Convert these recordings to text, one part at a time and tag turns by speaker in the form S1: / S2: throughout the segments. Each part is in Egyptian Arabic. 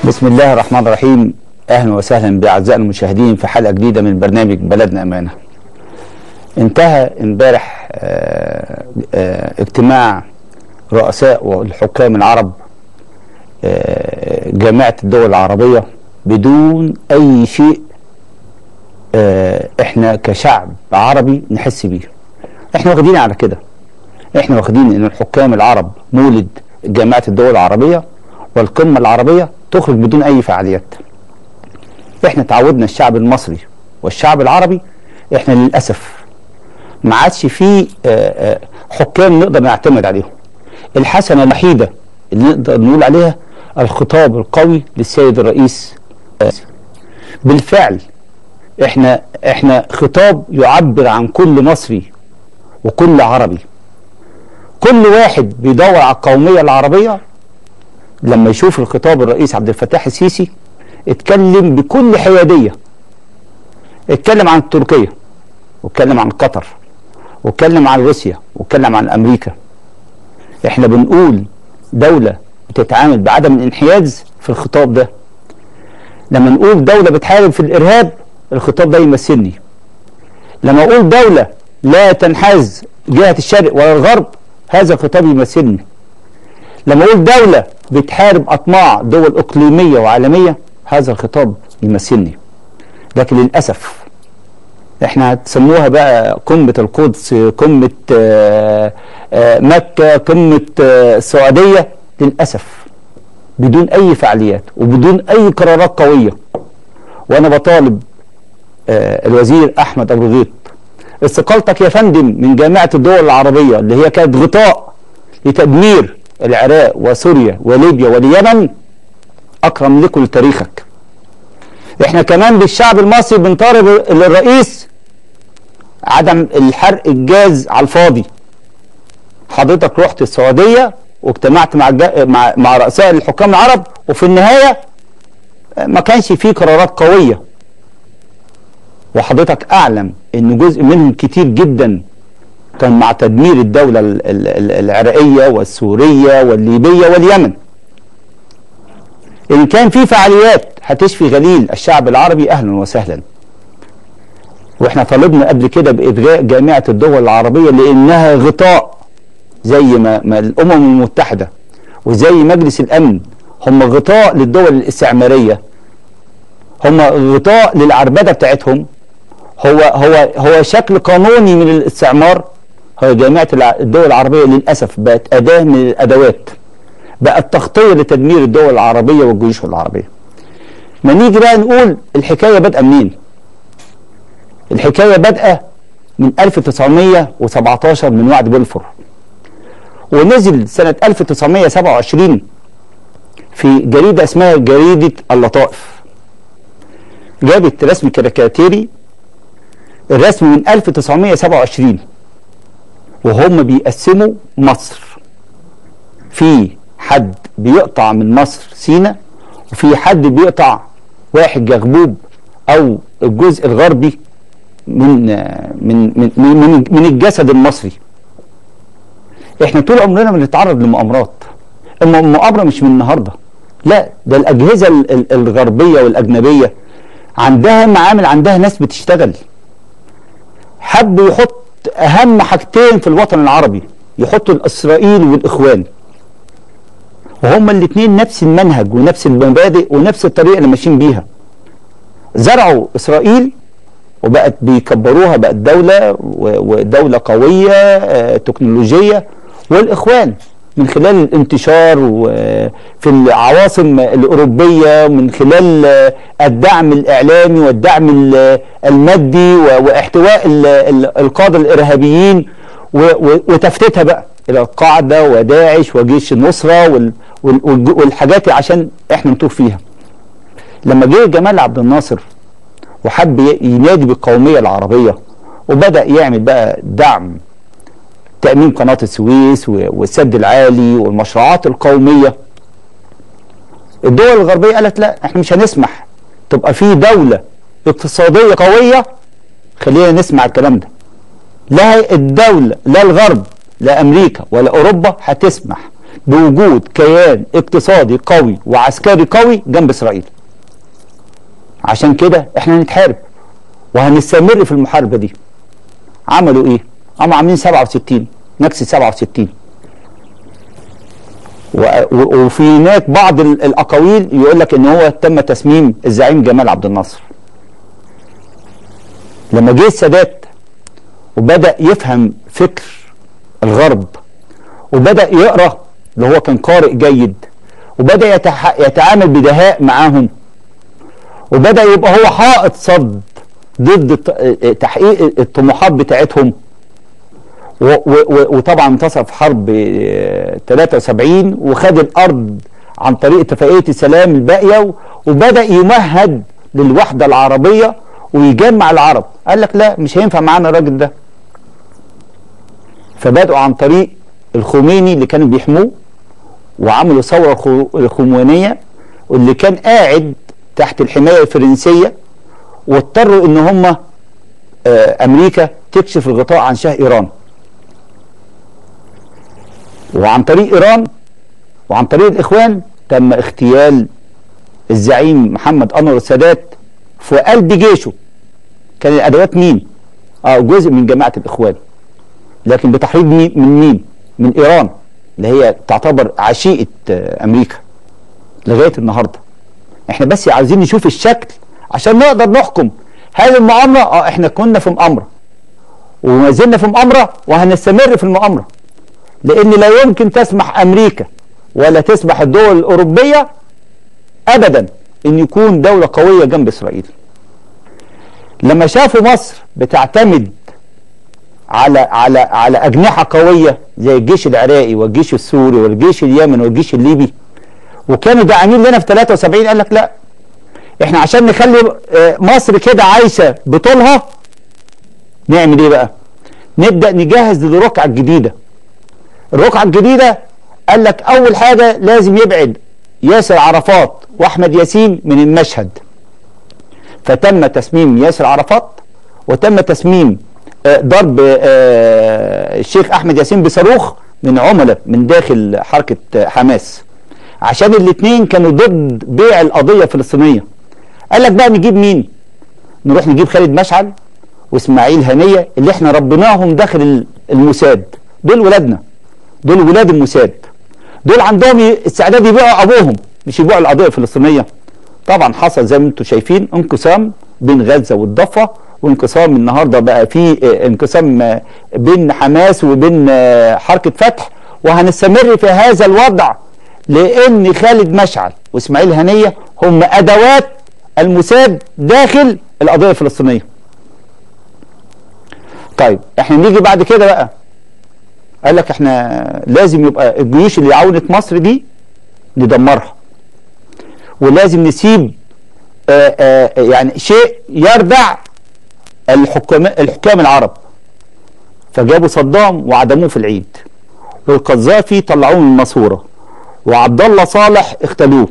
S1: بسم الله الرحمن الرحيم اهلا وسهلا باعزائنا المشاهدين في حلقه جديده من برنامج بلدنا امانه. انتهى امبارح آه، آه، اجتماع رؤساء والحكام العرب آه، جامعه الدول العربيه بدون اي شيء آه، احنا كشعب عربي نحس بيه. احنا واخدين على كده. احنا واخدين ان الحكام العرب مولد جامعه الدول العربيه والقمه العربيه تخرج بدون اي فعاليات. احنا تعودنا الشعب المصري والشعب العربي احنا للاسف ما عادش فيه آه، آه، حكام نقدر نعتمد عليهم. الحسنه الوحيده اللي نقدر نقول عليها الخطاب القوي للسيد الرئيس بالفعل احنا احنا خطاب يعبر عن كل مصري وكل عربي كل واحد بيدور على القوميه العربيه لما يشوف الخطاب الرئيس عبد الفتاح السيسي اتكلم بكل حياديه اتكلم عن تركيا واتكلم عن قطر واتكلم عن روسيا واتكلم عن امريكا احنا بنقول دوله بتتعامل بعدم الانحياز في الخطاب ده لما نقول دوله بتحارب في الارهاب الخطاب ده يمثلني لما اقول دوله لا تنحاز جهه الشرق ولا الغرب هذا الخطاب يمثلني لما اقول دوله بتحارب اطماع دول اقليميه وعالميه هذا الخطاب يمثلني لكن للاسف احنا هتسموها بقى قمه القدس قمه آه، آه، مكه قمه آه، السعوديه للاسف بدون اي فعاليات وبدون اي قرارات قويه وانا بطالب آه، الوزير احمد ابو غيط استقالتك يا فندم من جامعه الدول العربيه اللي هي كانت غطاء لتدمير العراق وسوريا وليبيا واليمن اكرم لكم لتاريخك احنا كمان بالشعب المصري بنطالب الرئيس عدم الحرق الجاز على الفاضي حضرتك رحت السعوديه واجتمعت مع الج- مع مع رؤساء الحكام العرب وفي النهايه ما كانش فيه قرارات قويه وحضرتك اعلم ان جزء منهم كتير جدا كان مع تدمير الدولة ال- ال- ال- العراقية والسورية والليبية واليمن إن كان في فعاليات هتشفي غليل الشعب العربي أهلا وسهلا وإحنا طالبنا قبل كده بإلغاء جامعة الدول العربية لأنها غطاء زي ما, ما الأمم المتحدة وزي مجلس الأمن هم غطاء للدول الاستعمارية هم غطاء للعربدة بتاعتهم هو هو هو شكل قانوني من الاستعمار هو جامعة الع- الدول العربية للأسف بقت أداة من الأدوات بقت تغطية لتدمير الدول العربية والجيوش العربية ما نيجي بقى نقول الحكاية بادئة منين الحكاية بادئة من 1917 من وعد بلفور ونزل سنة 1927 في جريدة اسمها جريدة اللطائف جابت رسم كاريكاتيري الرسم من 1927 وهم بيقسموا مصر في حد بيقطع من مصر سينا وفي حد بيقطع واحد جغبوب او الجزء الغربي من من من من, من الجسد المصري احنا طول عمرنا بنتعرض لمؤامرات الم- المؤامره مش من النهارده لا ده الاجهزه ال- ال- الغربيه والاجنبيه عندها معامل عندها ناس بتشتغل حب يحط اهم حاجتين في الوطن العربي يحطوا اسرائيل والاخوان وهما الاثنين نفس المنهج ونفس المبادئ ونفس الطريقه اللي ماشيين بيها زرعوا اسرائيل وبقت بيكبروها بقت دوله و- ودوله قويه آه، تكنولوجيه والاخوان من خلال الانتشار وفي العواصم الاوروبيه من خلال آه، الدعم الاعلامي والدعم ال- المادي و- واحتواء ال- ال- القاده الارهابيين و- و- وتفتيتها بقى الى القاعده وداعش وجيش النصره وال- وال- والج- والحاجات عشان احنا نتوه فيها لما جه جمال عبد الناصر وحب ي- ينادي بالقوميه العربيه وبدا يعمل بقى دعم تامين قناه السويس و- والسد العالي والمشروعات القوميه الدول الغربيه قالت لا احنا مش هنسمح تبقى في دوله اقتصاديه قويه خلينا نسمع الكلام ده لا الدوله لا الغرب لا امريكا ولا اوروبا هتسمح بوجود كيان اقتصادي قوي وعسكري قوي جنب اسرائيل عشان كده احنا هنتحارب وهنستمر في المحاربه دي عملوا ايه هم عاملين 67 نكسه 67 و- و- وفي هناك بعض ال- الاقاويل يقول لك ان هو تم تسميم الزعيم جمال عبد الناصر لما جه السادات وبدا يفهم فكر الغرب وبدا يقرا اللي هو كان قارئ جيد وبدا يتح... يتعامل بدهاء معاهم وبدا يبقى هو حائط صد ضد الت- تحقيق الطموحات بتاعتهم و- و- و- وطبعا انتصر في حرب آه، 73 وخد الارض عن طريق اتفاقيه السلام الباقيه و- وبدا يمهد للوحده العربيه ويجمع العرب قال لك لا مش هينفع معانا الراجل ده فبدأوا عن طريق الخميني اللي كانوا بيحموه وعملوا ثورة خو- الخمينية واللي كان قاعد تحت الحماية الفرنسية واضطروا ان هم آه، امريكا تكشف الغطاء عن شاه ايران وعن طريق ايران وعن طريق الاخوان تم اغتيال الزعيم محمد انور السادات في قلب جيشه كان الادوات مين؟ اه جزء من جماعه الاخوان لكن بتحريض مين من مين؟ من ايران اللي هي تعتبر عشيقه آه، امريكا لغايه النهارده احنا بس عايزين نشوف الشكل عشان نقدر نحكم هل المؤامره اه احنا كنا في مؤامره وما زلنا في مؤامره وهنستمر في المؤامره لان لا يمكن تسمح امريكا ولا تسمح الدول الاوروبيه ابدا ان يكون دوله قويه جنب اسرائيل لما شافوا مصر بتعتمد على على على اجنحه قويه زي الجيش العراقي والجيش السوري والجيش اليمني والجيش الليبي وكانوا داعمين لنا في 73 قال لك لا احنا عشان نخلي آه، مصر كده عايشه بطولها نعمل ايه بقى؟ نبدا نجهز للركعه الجديده الركعه الجديده قال لك اول حاجه لازم يبعد ياسر عرفات واحمد ياسين من المشهد فتم تسميم ياسر عرفات وتم تسميم آه، ضرب آه، الشيخ احمد ياسين بصاروخ من عملاء من داخل حركه آه، حماس عشان الاثنين كانوا ضد بيع القضيه الفلسطينيه قال لك بقى نجيب مين نروح نجيب خالد مشعل واسماعيل هنيه اللي احنا ربيناهم داخل ال- الموساد دول ولادنا دول ولاد الموساد دول عندهم ي- استعداد يبيعوا ابوهم مش يبيعوا القضيه الفلسطينيه طبعا حصل زي ما انتم شايفين انقسام بين غزه والضفه وانقسام النهارده بقى في اه، انقسام اه، بين حماس وبين اه، حركه فتح وهنستمر في هذا الوضع لان خالد مشعل واسماعيل هنيه هم ادوات الموساد داخل القضيه الفلسطينيه. طيب احنا نيجي بعد كده بقى قال لك احنا لازم يبقى الجيوش اللي عاونت مصر دي ندمرها ولازم نسيب آآ آآ يعني شيء يردع الحكام الحكام العرب فجابوا صدام وعدموه في العيد والقذافي طلعوه من الماسوره وعبد الله صالح اختلوه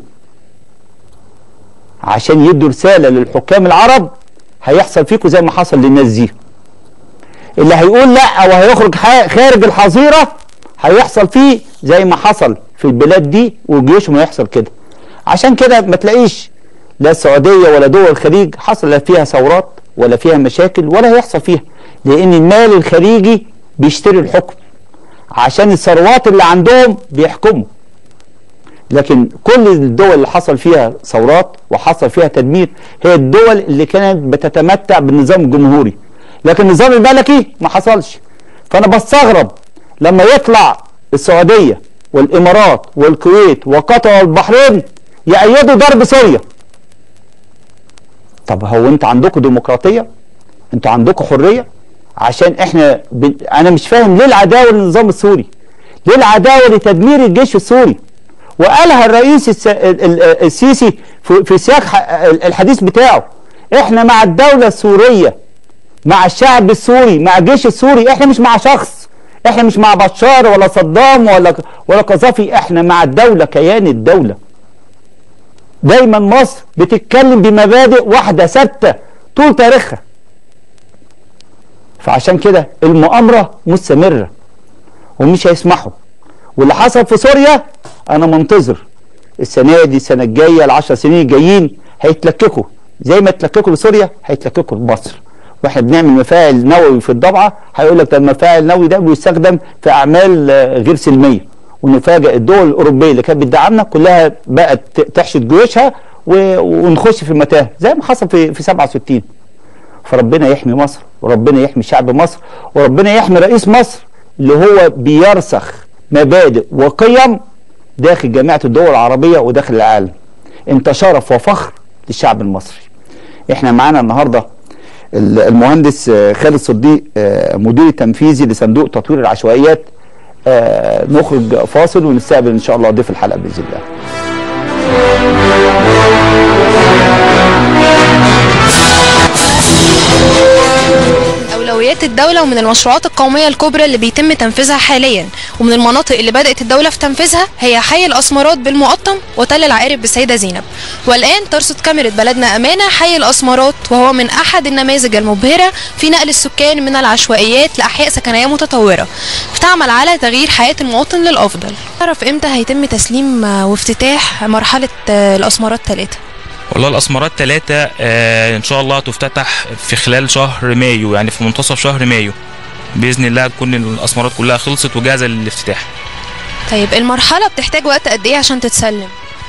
S1: عشان يدوا رساله للحكام العرب هيحصل فيكم زي ما حصل للناس دي اللي هيقول لا وهيخرج ح- خارج الحظيره هيحصل فيه زي ما حصل في البلاد دي وجيوشهم هيحصل كده عشان كده ما تلاقيش لا السعوديه ولا دول الخليج حصل لا فيها ثورات ولا فيها مشاكل ولا هيحصل فيها لان المال الخليجي بيشتري الحكم عشان الثروات اللي عندهم بيحكموا لكن كل الدول اللي حصل فيها ثورات وحصل فيها تدمير هي الدول اللي كانت بتتمتع بالنظام الجمهوري لكن النظام الملكي ما حصلش فانا بستغرب لما يطلع السعوديه والامارات والكويت وقطر والبحرين يأيدوا ضرب سوريا طب هو انت عندكم ديمقراطيه انتوا عندكم حريه عشان احنا ب... انا مش فاهم ليه العداوه للنظام السوري ليه العداوه لتدمير الجيش السوري وقالها الرئيس الس... ال- ال- السيسي في, في سياق ح- الحديث بتاعه احنا مع الدوله السوريه مع الشعب السوري مع الجيش السوري احنا مش مع شخص احنا مش مع بشار ولا صدام ولا ولا قذافي احنا مع الدوله كيان الدوله دايما مصر بتتكلم بمبادئ واحده ثابته طول تاريخها فعشان كده المؤامره مستمره ومش هيسمحوا واللي حصل في سوريا انا منتظر السنه دي السنه الجايه العشر سنين الجايين هيتلككوا زي ما اتلككوا لسوريا هيتلككوا لمصر واحنا بنعمل مفاعل نووي في الضبعه هيقول لك ده المفاعل النووي ده بيستخدم في اعمال آه، غير سلميه ونفاجئ الدول الاوروبيه اللي كانت بتدعمنا كلها بقت ت- تحشد جيوشها و- ونخش في المتاهه زي ما حصل في في 67 فربنا يحمي مصر وربنا يحمي شعب مصر وربنا يحمي رئيس مصر اللي هو بيرسخ مبادئ وقيم داخل جامعة الدول العربية وداخل العالم انت شرف وفخر للشعب المصري احنا معانا النهاردة ال- المهندس آه، خالد صديق آه، مدير التنفيذي لصندوق تطوير العشوائيات آه، نخرج فاصل ونستقبل ان شاء الله ضيف الحلقة بإذن الله
S2: أولويات الدولة ومن المشروعات القومية الكبرى اللي بيتم تنفيذها حاليا ومن المناطق اللي بدأت الدولة في تنفيذها هي حي الأسمرات بالمقطم وتل العقارب بالسيدة زينب والآن ترصد كاميرا بلدنا أمانة حي الأسمرات وهو من أحد النماذج المبهرة في نقل السكان من العشوائيات لأحياء سكنية متطورة بتعمل على تغيير حياة المواطن للأفضل تعرف إمتى هيتم تسليم آه، وافتتاح مرحلة آه، الأسمرات ثلاثة
S3: والله الاسمرات ثلاثة آه ان شاء الله تفتتح في خلال شهر مايو يعني في منتصف شهر مايو باذن الله تكون الاسمرات كلها خلصت وجاهزه للافتتاح
S2: طيب المرحلة بتحتاج وقت قد إيه عشان تتسلم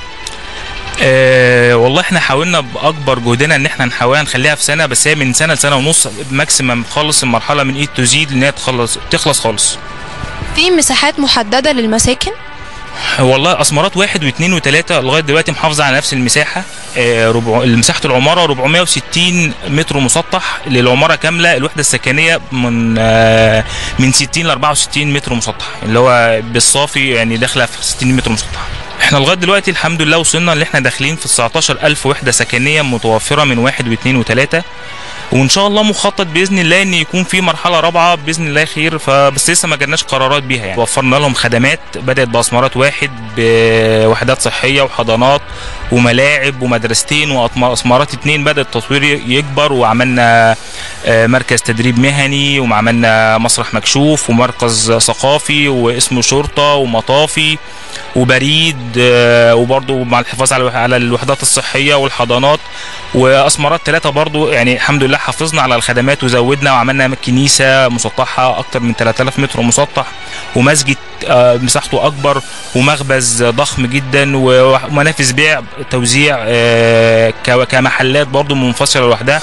S3: آه والله احنا حاولنا باكبر جهدنا ان احنا نحاولها نخليها في سنه بس هي من سنه لسنه ونص ماكسيمم تخلص المرحله من ايد تو زيد ان هي تخلص تخلص خالص
S2: في مساحات محددة للمساكن
S3: والله اسمرات واحد واثنين وثلاثة لغاية دلوقتي محافظة على نفس المساحة آه، ربع مساحة العمارة 460 متر مسطح للعمارة كاملة الوحدة السكنية من آه، من 60 ل 64 متر مسطح اللي هو بالصافي يعني داخلة في 60 متر مسطح احنا لغايه دلوقتي الحمد لله وصلنا ان احنا داخلين في 19000 وحده سكنيه متوفره من واحد واثنين وثلاثه وان شاء الله مخطط باذن الله ان يكون في مرحله رابعه باذن الله خير فبس لسه ما جالناش قرارات بيها يعني وفرنا لهم خدمات بدات باسمرات واحد بوحدات صحيه وحضانات وملاعب ومدرستين واسمرات اتنين بدا التطوير يكبر وعملنا آه، مركز تدريب مهني وعملنا مسرح مكشوف ومركز ثقافي واسمه شرطه ومطافي وبريد آه، وبرضه مع الحفاظ على على الوحدات الصحيه والحضانات واسمرات ثلاثه برضه يعني الحمد لله حافظنا على الخدمات وزودنا وعملنا كنيسه مسطحه اكتر من 3000 متر مسطح ومسجد آه، مساحته اكبر ومخبز ضخم جدا ومنافذ بيع توزيع آه، ك- كمحلات برضه منفصله لوحدها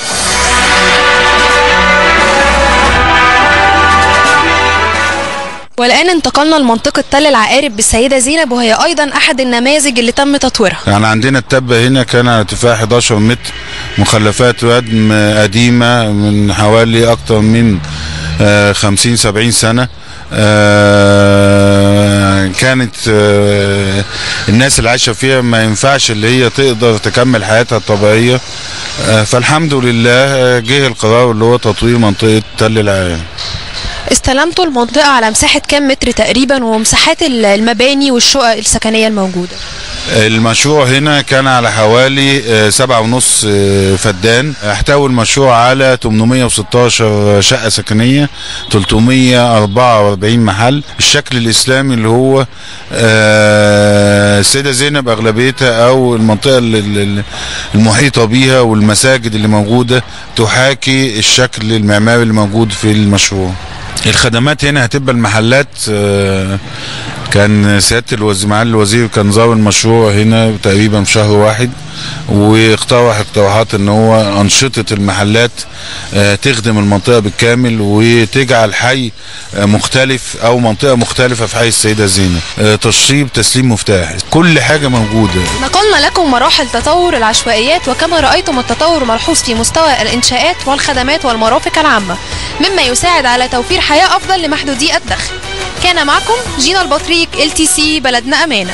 S2: والآن انتقلنا لمنطقة تل العقارب بالسيدة زينب وهي أيضا أحد النماذج اللي تم تطويرها
S4: يعني عندنا التبة هنا كان على ارتفاع 11 متر مخلفات ردم قديمة من حوالي أكتر من آه، 50 70 سنة آه، كانت آه، الناس اللي عايشة فيها ما ينفعش اللي هي تقدر تكمل حياتها الطبيعية آه، فالحمد لله آه، جه القرار اللي هو تطوير منطقة تل العقارب
S2: استلمتوا المنطقة على مساحة كام متر تقريبا ومساحات ال- المباني والشقق السكنية الموجودة
S4: المشروع هنا كان على حوالي آه، سبعة ونص آه، فدان احتوي المشروع على 816 شقة سكنية 344 محل الشكل الإسلامي اللي هو آه، السيدة زينب أغلبيتها أو المنطقة ال- ال- المحيطة بيها والمساجد اللي موجودة تحاكي الشكل المعماري اللي موجود في المشروع الخدمات هنا هتبقى المحلات آه، كان سياده الوزير معالي الوزير كان زار المشروع هنا تقريبا في شهر واحد واقترح اقتراحات ان هو انشطه المحلات آه، تخدم المنطقه بالكامل وتجعل حي آه، مختلف او منطقه مختلفه في حي السيده زينب آه، تشطيب تسليم مفتاح كل حاجه موجوده
S2: نقلنا لكم مراحل تطور العشوائيات وكما رأيتم التطور ملحوظ في مستوى الإنشاءات والخدمات والمرافق العامة مما يساعد على توفير حياة أفضل لمحدودي الدخل كان معكم جينا البطريق ال تي سي بلدنا أمانة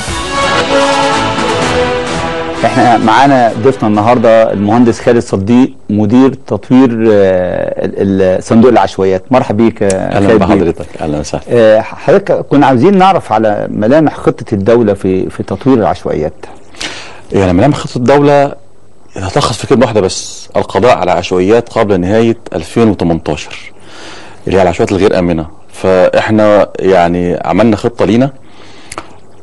S1: احنا معانا ضيفنا النهارده المهندس خالد صديق مدير تطوير آه، ال- ال- صندوق العشوائيات مرحبا بيك يا
S5: اهلا
S1: خالد بيه.
S5: بحضرتك اهلا وسهلا
S1: آه، حضرتك كنا عاوزين نعرف على ملامح خطه الدوله في في تطوير العشوائيات
S5: يعني ملامح خطه الدوله تتلخص في كلمه واحده بس القضاء على عشوائيات قبل نهايه 2018 اللي هي العشوائيات الغير امنه فاحنا يعني عملنا خطه لينا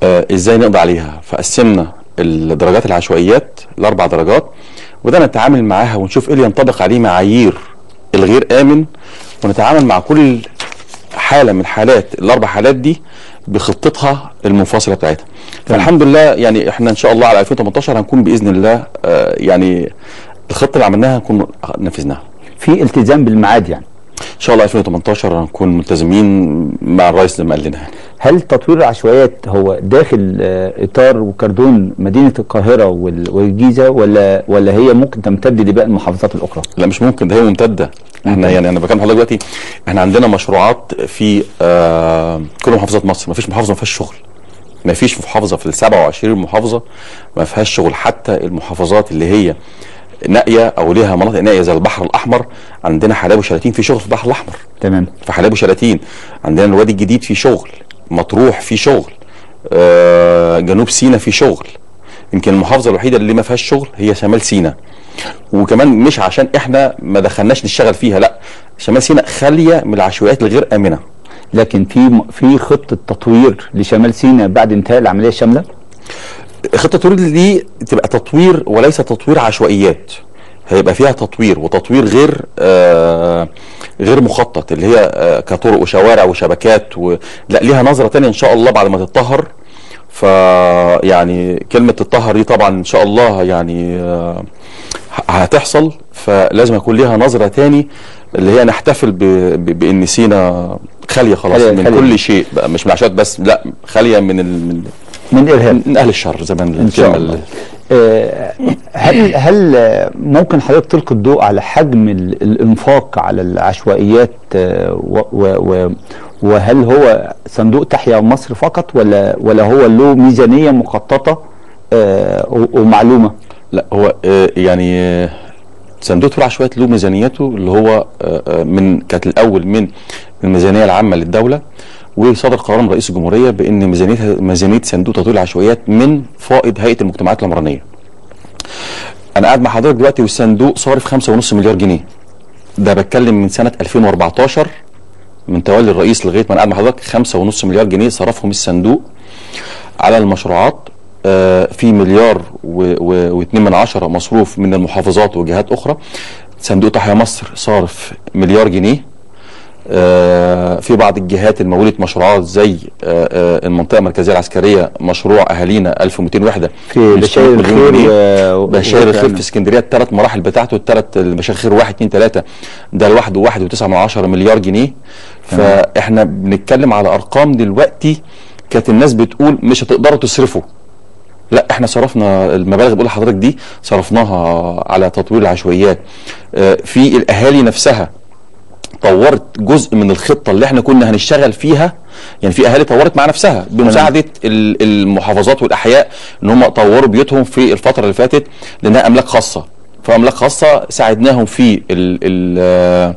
S5: آه ازاي نقضي عليها فقسمنا الدرجات العشوائيات لاربع درجات وده نتعامل معاها ونشوف ايه اللي ينطبق عليه معايير الغير امن ونتعامل مع كل حاله من حالات الاربع حالات دي بخطتها المنفصله بتاعتها فالحمد لله يعني احنا ان شاء الله على 2018 هنكون باذن الله آه يعني الخطه اللي عملناها هنكون نفذناها
S1: في التزام بالميعاد يعني
S5: ان شاء الله 2018 هنكون ملتزمين مع الرئيس لما قال لنا يعني.
S1: هل تطوير العشوائيات هو داخل آه، اطار وكردون مدينه القاهره وال- والجيزه ولا ولا هي ممكن تمتد لباقي المحافظات الاخرى؟
S5: لا مش ممكن ده هي ممتده احنا يعني انا بكلم حضرتك دلوقتي احنا عندنا مشروعات في آه كل محافظات مصر ما فيش محافظه ما فيهاش شغل ما فيش محافظه في ال 27 محافظه ما فيهاش شغل حتى المحافظات اللي هي نائيه او ليها مناطق نائيه زي البحر الاحمر عندنا حلايب وشلاتين في شغل في البحر الاحمر
S1: تمام
S5: في حلايب وشلاتين عندنا الوادي الجديد في شغل مطروح في شغل آه جنوب سيناء في شغل يمكن المحافظه الوحيده اللي ما فيهاش شغل هي شمال سيناء وكمان مش عشان احنا ما دخلناش نشتغل فيها لا شمال سيناء خاليه من العشوائيات الغير امنه
S1: لكن في في خطه تطوير لشمال سيناء بعد انتهاء العمليه الشامله؟
S5: خطه التطوير دي تبقى تطوير وليس تطوير عشوائيات هيبقى فيها تطوير وتطوير غير آه غير مخطط اللي هي آه كطرق وشوارع وشبكات و... لا ليها نظره تانية ان شاء الله بعد ما تتطهر ف يعني كلمه تتطهر دي طبعا ان شاء الله يعني آه هتحصل فلازم يكون ليها نظره تاني اللي هي نحتفل ب... ب... بان سينا خاليه خلاص
S1: خالية-
S5: من
S1: خالية.
S5: كل شيء بقى مش معشات بس لا خاليه من ال... من,
S1: من ارهاب
S5: من اهل الشر زي ما
S1: ان شاء
S5: الكلمة
S1: الله
S5: اللي-
S1: آه، هل هل آه، ممكن حضرتك تلقي الضوء على حجم ال- الانفاق على العشوائيات آه، و- و- و- وهل هو صندوق تحيا مصر فقط ولا ولا هو له ميزانيه مخططه آه، و- ومعلومه
S5: لا هو آه، يعني آه، صندوق تطوير العشوائيات له ميزانيته اللي هو آه، آه، من كانت الاول من الميزانيه العامه للدوله وصدر قرار من رئيس الجمهوريه بان ميزانيه ميزانيه صندوق تطوير العشوائيات من فائض هيئه المجتمعات العمرانيه. انا قاعد مع حضرتك دلوقتي والصندوق صارف 5.5 مليار جنيه. ده بتكلم من سنه 2014 من تولي الرئيس لغايه ما انا قاعد مع حضرتك 5.5 مليار جنيه صرفهم الصندوق على المشروعات آه، في مليار واثنين من عشرة مصروف من المحافظات وجهات أخرى صندوق تحيا مصر صارف مليار جنيه آه، في بعض الجهات المولت مشروعات زي آه، آه، المنطقة المركزية العسكرية مشروع أهالينا 1200 وحدة
S1: في
S5: ب
S1: بشاير
S5: 600 مليون
S1: الخير
S5: جنيه.
S1: و-
S5: بشاير الخير
S1: وكمان.
S5: في اسكندريه الثلاث مراحل بتاعته الثلاث بشاير الخير واحد اثنين ثلاثه ده لوحده واحد وتسعة من عشرة مليار جنيه فاحنا بنتكلم على ارقام دلوقتي كانت الناس بتقول مش هتقدروا تصرفوا لا احنا صرفنا المبالغ اللي بقول لحضرتك دي صرفناها على تطوير العشوائيات آه، في الاهالي نفسها طورت جزء من الخطه اللي احنا كنا هنشتغل فيها يعني في اهالي طورت مع نفسها بمساعده ال- المحافظات والاحياء ان هم طوروا بيوتهم في الفتره اللي فاتت لانها املاك خاصه فاملاك خاصه ساعدناهم في ال ال آه،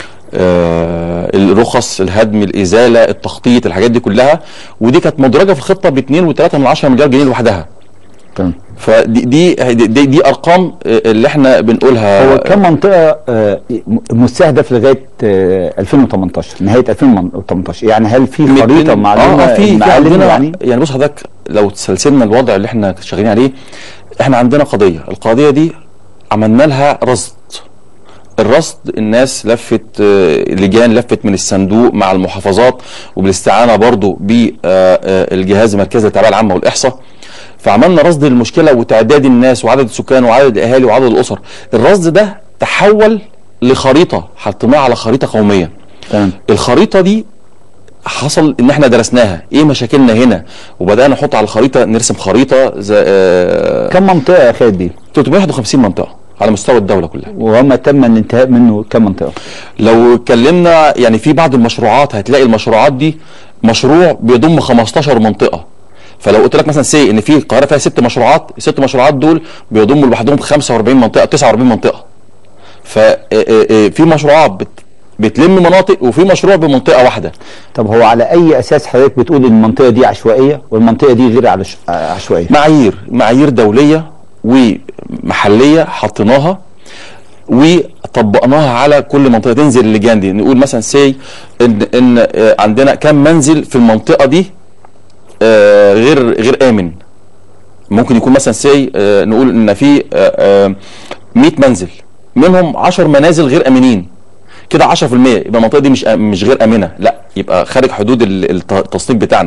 S5: آه، الرخص الهدم الازاله التخطيط الحاجات دي كلها ودي كانت مدرجه في الخطه ب 2.3 من 10 مليار جنيه لوحدها
S1: تمام
S5: فدي دي دي, دي ارقام آه، اللي احنا بنقولها
S1: هو كم منطقه آه، م- مستهدف لغايه آه، 2018 نهايه 2018 يعني هل في
S5: من-
S1: خريطه
S5: من-
S1: معلومه
S5: اه في في
S1: معالم
S5: عندنا
S1: يعني
S5: يعني بص حضرتك لو تسلسلنا الوضع اللي احنا شغالين عليه احنا عندنا قضيه القضيه دي عملنا لها رصد الرصد الناس لفت آه، لجان لفت من الصندوق مع المحافظات وبالاستعانه برضو بالجهاز المركزي للتعبئه العامه والاحصاء فعملنا رصد للمشكله وتعداد الناس وعدد السكان وعدد الاهالي وعدد الاسر الرصد ده تحول لخريطه حطيناها على خريطه قوميه
S1: تمام
S5: الخريطه دي حصل ان احنا درسناها ايه مشاكلنا هنا وبدانا نحط على الخريطه نرسم خريطه زي آه،
S1: كم منطقه يا خالد دي
S5: 351 منطقه على مستوى الدوله كلها
S1: وما تم الانتهاء منه كم منطقه
S5: لو اتكلمنا يعني في بعض المشروعات هتلاقي المشروعات دي مشروع بيضم 15 منطقه فلو قلت لك مثلا سي ان في القاهره فيها ست مشروعات الست مشروعات دول بيضموا لوحدهم 45 منطقه 49 منطقه ففي مشروعات بت بتلم مناطق وفي مشروع بمنطقه واحده
S1: طب هو على اي اساس حضرتك بتقول ان المنطقه دي عشوائيه والمنطقه دي غير عش- عشوائيه
S5: معايير معايير دوليه ومحليه حطيناها وطبقناها على كل منطقه تنزل اللجان دي نقول مثلا سي ان ان آه، عندنا كم منزل في المنطقه دي آه غير غير امن ممكن يكون مثلا سي آه نقول ان في آه آه 100 منزل منهم 10 منازل غير امنين كده 10% يبقى المنطقه دي مش مش غير امنه لا يبقى خارج حدود ال- الت- التصنيف بتاعنا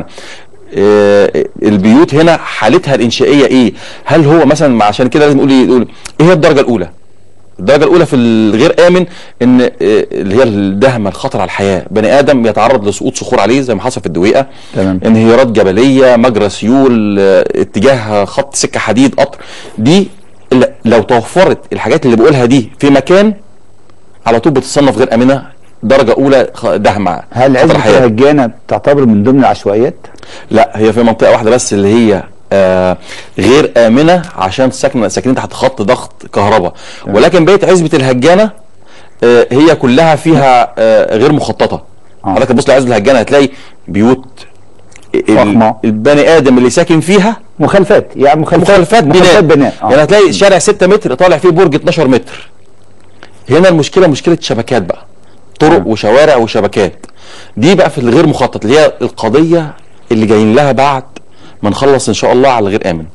S5: آه، البيوت هنا حالتها الانشائيه ايه هل هو مثلا عشان كده لازم نقول ايه نقول ايه هي الدرجه الاولى الدرجه الاولى في الغير امن ان آه، اللي هي الدهمه الخطر على الحياه بني ادم يتعرض لسقوط صخور عليه زي ما حصل في الدويقه
S1: تمام.
S5: انهيارات جبليه مجرى سيول آه، اتجاه خط سكه حديد قطر دي ل- لو توفرت الحاجات اللي بقولها دي في مكان على طول بتصنف غير امنه درجه اولى خ- دهمه
S1: هل
S5: خطر
S1: عزبة
S5: الحياة.
S1: الهجانة تعتبر من ضمن العشوائيات؟
S5: لا هي في منطقه واحده بس اللي هي آه غير امنه عشان ساكنه ساكنين تحت خط ضغط كهرباء ولكن بقيه عزبه الهجانه آه هي كلها فيها آه غير مخططه
S1: آه.
S5: حضرتك تبص لعزبه الهجانه هتلاقي بيوت ال-
S1: فخمة.
S5: البني ادم اللي ساكن فيها
S1: مخالفات يعني مخالفات
S5: مخالفات بناء
S1: مخالفات بناء آه.
S5: يعني هتلاقي شارع 6 متر طالع فيه برج 12 متر هنا المشكله مشكله شبكات بقى طرق وشوارع وشبكات دي بقى في الغير مخطط اللي هي القضيه اللي جايين لها بعد ما نخلص ان شاء الله على الغير امن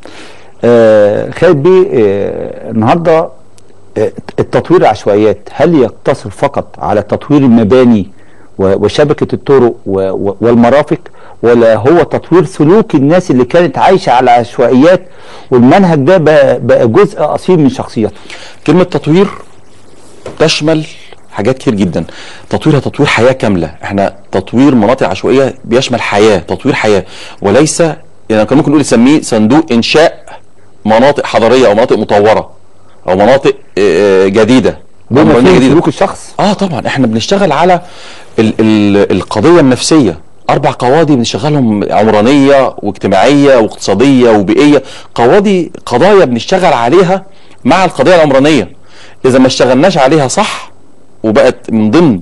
S1: آه خالد بيه آه النهارده آه التطوير العشوائيات هل يقتصر فقط على تطوير المباني و- وشبكه الطرق و- و- والمرافق ولا هو تطوير سلوك الناس اللي كانت عايشه على العشوائيات والمنهج ده بقى, بقى جزء اصيل من شخصيتها
S5: كلمه تطوير تشمل حاجات كتير جدا تطويرها تطوير حياه كامله احنا تطوير مناطق عشوائيه بيشمل حياه تطوير حياه وليس يعني كان ممكن نقول نسميه صندوق انشاء مناطق حضاريه او مناطق مطوره او مناطق آه، آه، جديده أو
S1: بما
S5: مباني
S1: فيه
S5: جديدة.
S1: سلوك الشخص
S5: اه طبعا احنا بنشتغل على ال ال القضيه النفسيه اربع قواضي بنشتغلهم عمرانيه واجتماعيه واقتصاديه وبيئيه قواضي قضايا بنشتغل عليها مع القضيه العمرانيه اذا ما اشتغلناش عليها صح وبقت من ضمن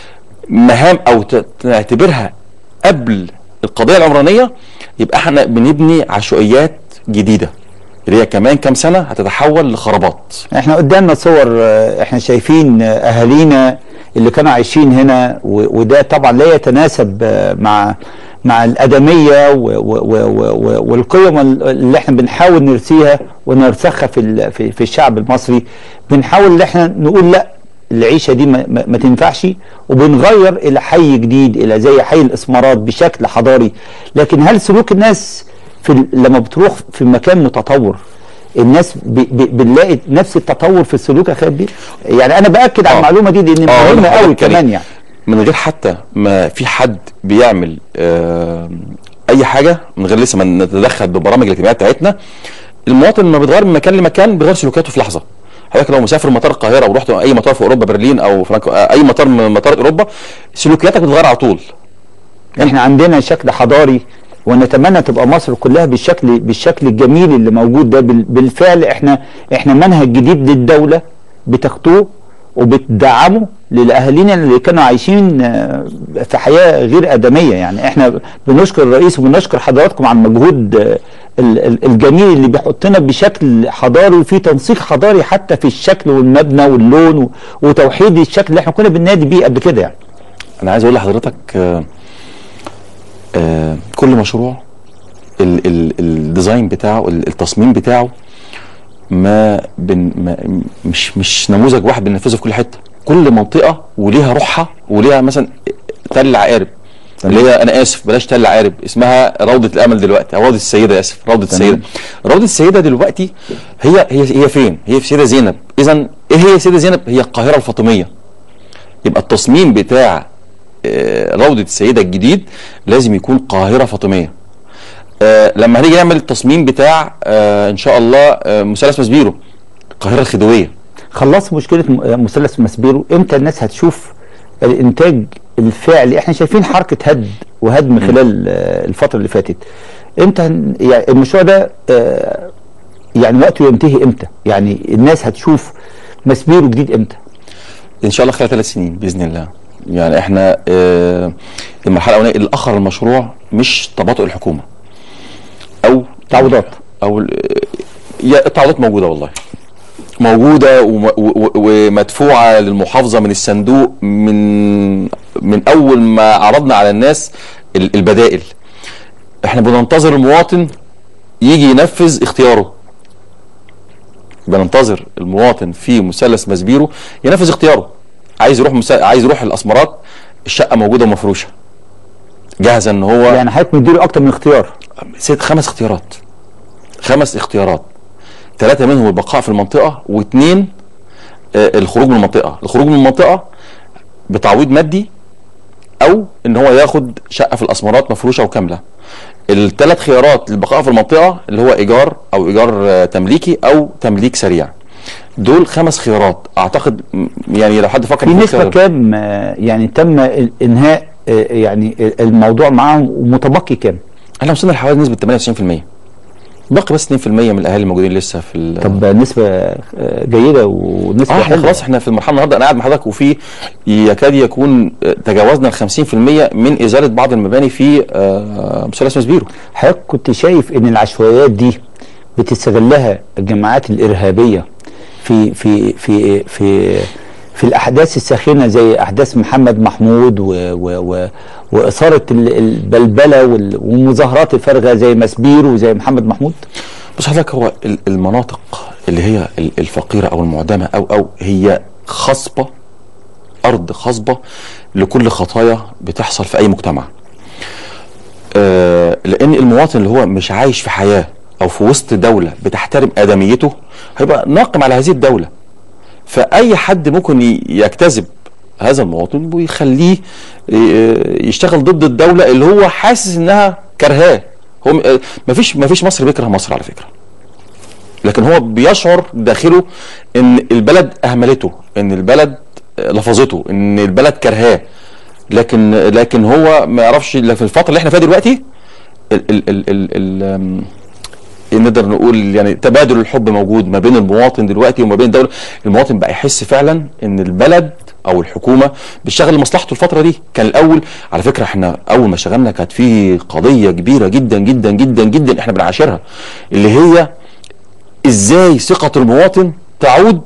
S5: مهام او ت- نعتبرها قبل القضيه العمرانيه يبقى احنا بنبني عشوائيات جديده اللي هي كمان كام سنه هتتحول لخرابات
S1: احنا قدامنا صور آه، احنا شايفين آه، اهالينا اللي كانوا عايشين هنا و- وده طبعا لا يتناسب آه، مع مع الادميه و- و- و- و- و- والقيم ال- اللي احنا بنحاول نرسيها ونرسخها في ال- في في الشعب المصري بنحاول ان احنا نقول لا العيشه دي ما, ما ما تنفعش وبنغير الى حي جديد الى زي حي الاسمارات بشكل حضاري لكن هل سلوك الناس في ال- لما بتروح في مكان متطور الناس ب- ب- بنلاقي نفس التطور في السلوك يا خالد بيه يعني انا باكد على
S5: آه.
S1: المعلومه دي لان
S5: آه،
S1: مهمه
S5: حضرتك
S1: قوي
S5: كريم.
S1: كمان يعني
S5: من غير حتى ما في حد بيعمل آه اي حاجه من غير لسه ما نتدخل بالبرامج الاجتماعيه بتاعتنا المواطن لما بيتغير من مكان لمكان بيغير سلوكياته في لحظه حضرتك لو مسافر مطار القاهره ورحت اي مطار في اوروبا برلين او فرانكو آه، اي مطار من مطارات اوروبا سلوكياتك بتتغير على طول
S1: احنا عندنا شكل حضاري ونتمنى تبقى مصر كلها بالشكل بالشكل الجميل اللي موجود ده بال- بالفعل احنا احنا منهج جديد للدوله بتاخدوه وبتدعمه للاهالينا اللي كانوا عايشين آه، في حياه غير ادميه يعني احنا بنشكر الرئيس وبنشكر حضراتكم على المجهود آه، ال- ال- الجميل اللي بيحطنا بشكل حضاري وفي تنسيق حضاري حتى في الشكل والمبنى واللون و- وتوحيد الشكل اللي احنا كنا بننادي بيه قبل كده يعني
S5: انا عايز اقول لحضرتك آه آه كل مشروع ال ال الديزاين بتاعه ال- التصميم بتاعه ما, بن ما مش مش نموذج واحد بننفذه في كل حته كل منطقه وليها روحها وليها مثلا تل عقارب اللي هي انا اسف بلاش تل عقارب اسمها روضه الامل دلوقتي او روضه السيده اسف روضه السيده روضه السيده دلوقتي هي هي هي فين هي في سيده زينب اذا ايه هي سيده زينب هي القاهره الفاطميه يبقى التصميم بتاع آه، روضه السيده الجديد لازم يكون قاهره فاطميه آه، لما هنيجي نعمل التصميم بتاع آه، ان شاء الله آه، مثلث مسبيرو القاهره الخديويه
S1: خلصت مشكله م- مثلث مسبيرو امتى الناس هتشوف الانتاج الفعلي احنا شايفين حركه هد وهدم خلال آه، الفتره اللي فاتت امتى هن- يعني المشروع ده آه، يعني وقته ينتهي امتى يعني الناس هتشوف مسبيرو جديد امتى
S5: ان شاء الله خلال ثلاث سنين باذن الله يعني احنا آه، المرحله الاولانيه اللي اخر المشروع مش تباطؤ الحكومه او
S1: تعويضات
S5: او ال- يا التعويضات موجوده والله موجوده وم- و- و- ومدفوعه للمحافظه من الصندوق من من اول ما عرضنا على الناس ال- البدائل احنا بننتظر المواطن يجي ينفذ اختياره بننتظر المواطن في مثلث مسبيرو ينفذ اختياره عايز يروح مسا... عايز يروح الاسمرات الشقه موجوده ومفروشه جاهزه ان هو
S1: يعني حضرتك مديله اكتر من اختيار
S5: ست خمس اختيارات خمس اختيارات ثلاثة منهم البقاء في المنطقة واثنين آه، الخروج من المنطقة الخروج من المنطقة بتعويض مادي او ان هو ياخد شقة في الاسمرات مفروشة وكاملة الثلاث خيارات للبقاء في المنطقة اللي هو ايجار او ايجار آه، تمليكي او تمليك سريع دول خمس خيارات اعتقد م- يعني لو حد فكر
S1: في
S5: في
S1: نسبة
S5: خيار-
S1: كام آه، يعني تم ال- انهاء آه، يعني الموضوع معاهم ومتبقي كام؟
S5: احنا وصلنا لحوالي نسبة 98% باقي بس 2% من الاهالي الموجودين لسه في ال-
S1: طب نسبة آه، جيدة ونسبة
S5: اه احنا
S1: حلوة.
S5: خلاص احنا في المرحله النهارده انا قاعد مع حضرتك وفي يكاد يكون آه، تجاوزنا ال 50% من ازاله بعض المباني في آه، مثلث مسبيرو
S1: حضرتك كنت شايف ان العشوائيات دي بتستغلها الجماعات الارهابيه في في في في في الاحداث الساخنه زي احداث محمد محمود و و و واثاره ال- البلبله وال- والمظاهرات الفارغه زي مسبير وزي محمد محمود
S5: بص حضرتك هو ال- المناطق اللي هي ال- الفقيره او المعدمه او او هي خصبه ارض خصبه لكل خطايا بتحصل في اي مجتمع آه لان المواطن اللي هو مش عايش في حياه او في وسط دوله بتحترم ادميته هيبقى ناقم على هذه الدوله فاي حد ممكن ي- يجتذب هذا المواطن ويخليه ي- يشتغل ضد الدوله اللي هو حاسس انها كرهاه هو م- آه، مفيش مفيش مصري بيكره مصر على فكره لكن هو بيشعر داخله ان البلد اهملته ان البلد آه، لفظته ان البلد كرهاه لكن لكن هو ما يعرفش إلا في الفتره اللي احنا فيها دلوقتي ال ال ال ال ال آم، نقدر نقول يعني تبادل الحب موجود ما بين المواطن دلوقتي وما بين الدوله المواطن بقى يحس فعلا ان البلد او الحكومه بتشتغل لمصلحته الفتره دي كان الاول على فكره احنا اول ما اشتغلنا كانت في قضيه كبيره جدا جدا جدا جدا احنا بنعاشرها اللي هي ازاي ثقه المواطن تعود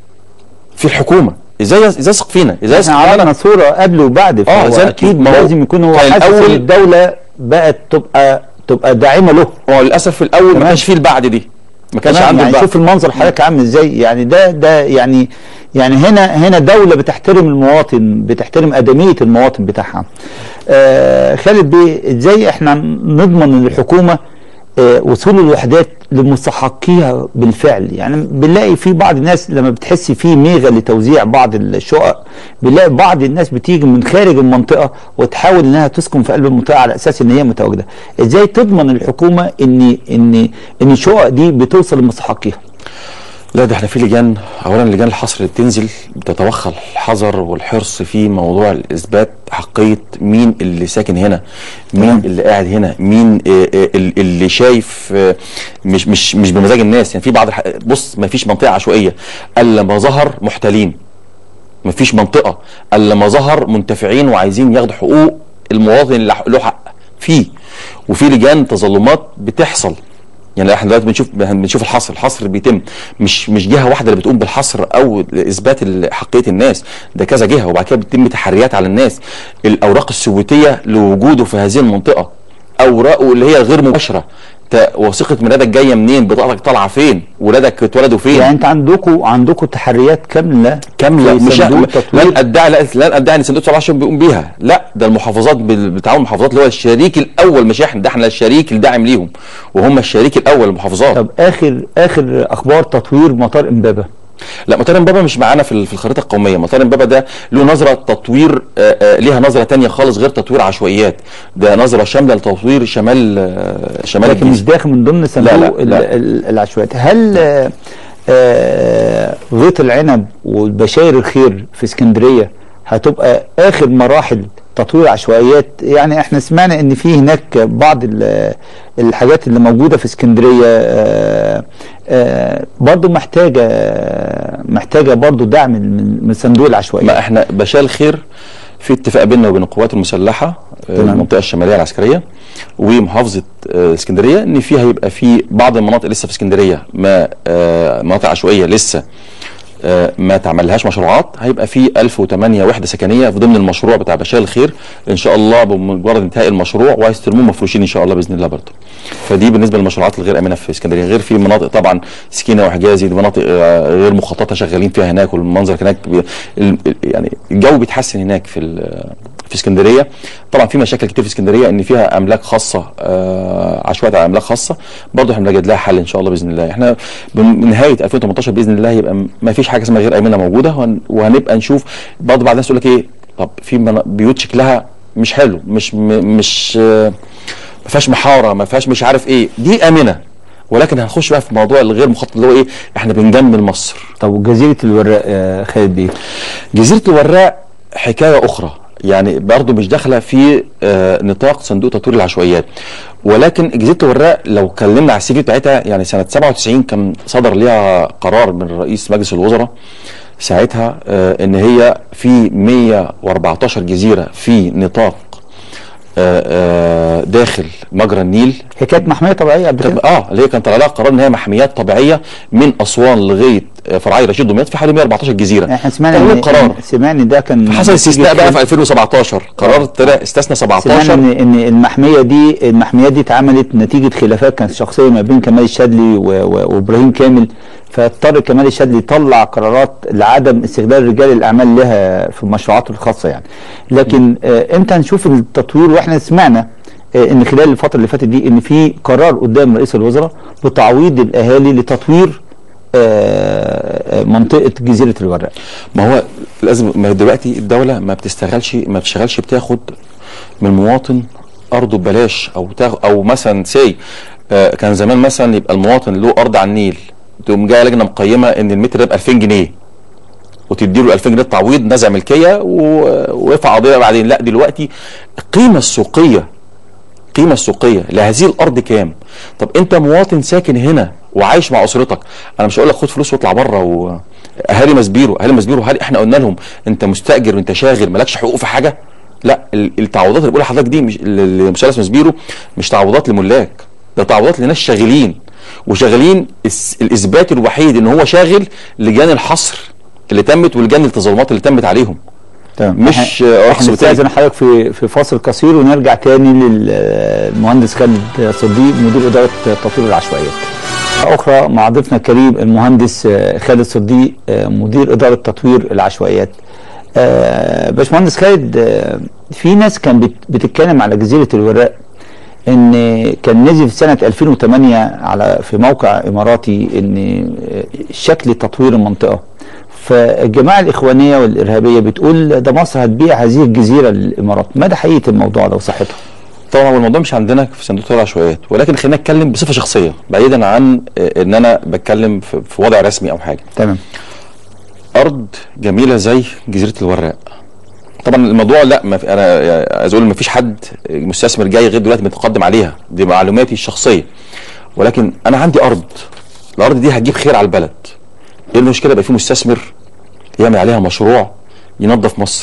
S5: في الحكومه ازاي ازاي يثق فينا ازاي يثق
S1: احنا
S5: فينا
S1: عرضنا صوره قبل وبعد فهو
S5: زي-
S1: اكيد
S5: ما هو
S1: لازم يكون هو
S5: كان
S1: حاسس ان
S5: الأول-
S1: الدوله بقت تبقى تبقى داعمه له
S5: هو للاسف في الاول ما
S1: تمام.
S5: كانش فيه البعد دي ما كانش
S1: تمام
S5: عنده
S1: يعني
S5: البعد
S1: شوف المنظر حضرتك عامل ازاي يعني ده ده يعني يعني هنا هنا دوله بتحترم المواطن بتحترم ادميه المواطن بتاعها آه خالد بيه ازاي احنا نضمن ان الحكومه آه وصول الوحدات لمستحقيها بالفعل يعني بنلاقي في بعض الناس لما بتحس في ميغه لتوزيع بعض الشقق بنلاقي بعض الناس بتيجي من خارج المنطقه وتحاول انها تسكن في قلب المنطقه على اساس ان هي متواجده ازاي تضمن الحكومه ان ان ان الشقق دي بتوصل لمستحقيها
S5: لا ده احنا في لجان اولا لجان الحصر اللي بتنزل بتتوخى الحذر والحرص في موضوع الاثبات حقيه مين اللي ساكن هنا مين اللي قاعد هنا مين اه اه ال- اللي شايف اه مش مش مش بمزاج الناس يعني في بعض الح... بص ما فيش منطقه عشوائيه الا ما ظهر محتالين ما فيش منطقه الا ما ظهر منتفعين وعايزين ياخدوا حقوق المواطن اللي له حق فيه وفي لجان تظلمات بتحصل يعني احنا دلوقتي بنشوف بنشوف الحصر الحصر بيتم مش مش جهه واحده اللي بتقوم بالحصر او اثبات ال- حقيه الناس ده كذا جهه وبعد كده بتتم تحريات على الناس الاوراق الثبوتيه لوجوده في هذه المنطقه اوراقه اللي هي غير مباشره تا- وثيقه ميلادك جايه منين بطاقتك طالعه فين ولادك اتولدوا فين
S1: يعني انت عندكم عندكم تحريات كامله
S5: كامله
S1: في
S5: مش
S1: صندوق
S5: لن
S1: تطوير.
S5: ادعي لا- لن ادعي ان صندوق 17 بيقوم بيها لا ده المحافظات بال- بتعاون المحافظات اللي هو الشريك الاول مش احنا ده احنا الشريك الداعم ليهم وهم الشريك الاول المحافظات
S1: طب اخر اخر اخبار تطوير مطار امبابه
S5: لا مطار امبابه مش معانا في ال- في الخريطه القوميه مطار امبابه ده له نظره تطوير آه، آه، ليها نظره تانية خالص غير تطوير عشوائيات ده نظره شامله لتطوير شمال آه، شمال
S1: لكن مش
S5: الجيزه
S1: داخل من ضمن صندوق
S5: لا،
S1: ال-
S5: لا.
S1: ال- العشوائيات هل آه، آه، غيط العنب والبشاير الخير في اسكندريه هتبقى اخر مراحل تطوير عشوائيات يعني احنا سمعنا ان في هناك بعض ال- الحاجات اللي موجوده في اسكندريه آه، آه، برضو محتاجه محتاجه برضو دعم من من صندوق العشوائيات
S5: ما احنا بشار الخير في اتفاق بيننا وبين القوات المسلحه آه،
S1: تمام.
S5: المنطقه الشماليه العسكريه ومحافظه آه، اسكندريه ان فيها هيبقى في بعض المناطق لسه في اسكندريه ما آه، مناطق عشوائيه لسه آه، ما تعملهاش مشروعات هيبقى في 1008 وحده سكنيه في ضمن المشروع بتاع بشار الخير ان شاء الله بمجرد انتهاء المشروع وهيستلموه مفروشين ان شاء الله باذن الله برضه فدي بالنسبه للمشروعات الغير امنه في اسكندريه غير في مناطق طبعا سكينه وحجازي دي مناطق آه، غير مخططه شغالين فيها هناك والمنظر هناك بي- ال- ال- يعني الجو بيتحسن هناك في ال- في اسكندريه طبعا في مشاكل كتير في اسكندريه ان فيها املاك خاصه آه عشوائيه على املاك خاصه برضه احنا بنجد لها حل ان شاء الله باذن الله احنا من نهايه 2018 باذن الله يبقى ما فيش حاجه اسمها غير امنه موجوده وهن- وهنبقى نشوف برضه بعض الناس يقول لك ايه طب في منا- بيوت شكلها مش حلو مش م- مش آه، ما فيهاش محاره ما فيهاش مش عارف ايه دي امنه ولكن هنخش بقى في موضوع الغير مخطط اللي هو ايه احنا بنجمل مصر
S1: طب وجزيره الوراق آه، خالد بيه
S5: جزيره الوراق حكايه اخرى يعني برضه مش داخله في آه، نطاق صندوق تطوير العشوائيات ولكن جزيره الوراق لو اتكلمنا على السي في بتاعتها يعني سنه 97 كان صدر ليها قرار من رئيس مجلس الوزراء ساعتها آه، ان هي في 114 جزيره في نطاق آه، آه، داخل مجرى النيل
S1: هي كانت محميه طبيعيه قبل
S5: طب
S1: كده
S5: اه اللي هي كان طلع لها قرار ان هي محميات طبيعيه من اسوان لغايه آه، فرعي رشيد دمياط في حوالي 114 جزيره
S1: احنا سمعنا
S5: طلعوا
S1: ان
S5: قرار
S1: سمعنا ان ده كان
S5: حصل استثناء بقى في
S1: نتيجة-
S5: 2017 قرار طلع استثنى
S1: سمعنا
S5: 17
S1: ان ان المحميه دي المحميات دي اتعملت نتيجه خلافات كانت شخصيه ما بين كمال الشاذلي و- و- وابراهيم كامل فاضطر كمال الشاذلي يطلع قرارات لعدم استغلال رجال الاعمال لها في مشروعاته الخاصه يعني لكن آه امتى نشوف التطوير واحنا سمعنا آه ان خلال الفتره اللي فاتت دي ان في قرار قدام رئيس الوزراء بتعويض الاهالي لتطوير آه آه، منطقه جزيره الوراق
S5: ما هو لازم ما دلوقتي الدوله ما بتستغلش ما بتشتغلش بتاخد من المواطن ارضه ببلاش او تاخ او مثلا سي آه كان زمان مثلا يبقى المواطن له ارض على النيل تقوم جايه لجنه مقيمه ان المتر ده ب 2000 جنيه وتدي له 2000 جنيه تعويض نزع ملكيه و- ويرفع قضيه بعدين لا دلوقتي القيمه السوقيه القيمه السوقيه لهذه الارض كام طب انت مواطن ساكن هنا وعايش مع اسرتك انا مش هقول لك خد فلوس واطلع بره و... اهالي مسبيرو اهالي مسبيرو هل احنا قلنا لهم انت مستاجر وانت شاغل مالكش حقوق في حاجه لا ال- التعويضات اللي بقولها لحضرتك دي مش لمثلث مسبيرو مش تعويضات لملاك ده تعويضات لناس شاغلين وشغالين الس- الاثبات الوحيد ان هو شاغل لجان الحصر اللي تمت ولجان التظلمات اللي تمت عليهم
S1: تمام
S5: مش
S1: إحنا-
S5: رخص
S1: احنا
S5: بتاعي.
S1: نستاذن حضرتك في في فاصل قصير ونرجع تاني للمهندس خالد صديق مدير اداره تطوير العشوائيات. اخرى مع ضيفنا الكريم المهندس آه، خالد صديق آه، مدير اداره تطوير العشوائيات. آه، باشمهندس خالد آه، في ناس كان بت- بتتكلم على جزيره الوراق ان كان نزل في سنه 2008 على في موقع اماراتي ان آه، شكل تطوير المنطقه فالجماعه الاخوانيه والارهابيه بتقول ده مصر هتبيع هذه الجزيره للامارات مدى حقيقه الموضوع ده وصحته
S5: طبعا هو الموضوع مش عندنا في صندوق تطوير العشوائيات ولكن خلينا نتكلم بصفه شخصيه بعيدا عن آه، ان انا بتكلم في في وضع رسمي او حاجه
S1: تمام
S5: ارض جميله زي جزيره الوراق طبعا الموضوع لا ما في انا عايز اقول ما فيش حد مستثمر جاي غير دلوقتي متقدم عليها دي معلوماتي الشخصيه ولكن انا عندي ارض الارض دي هتجيب خير على البلد ايه المشكله يبقى في مستثمر يعمل عليها مشروع ينظف مصر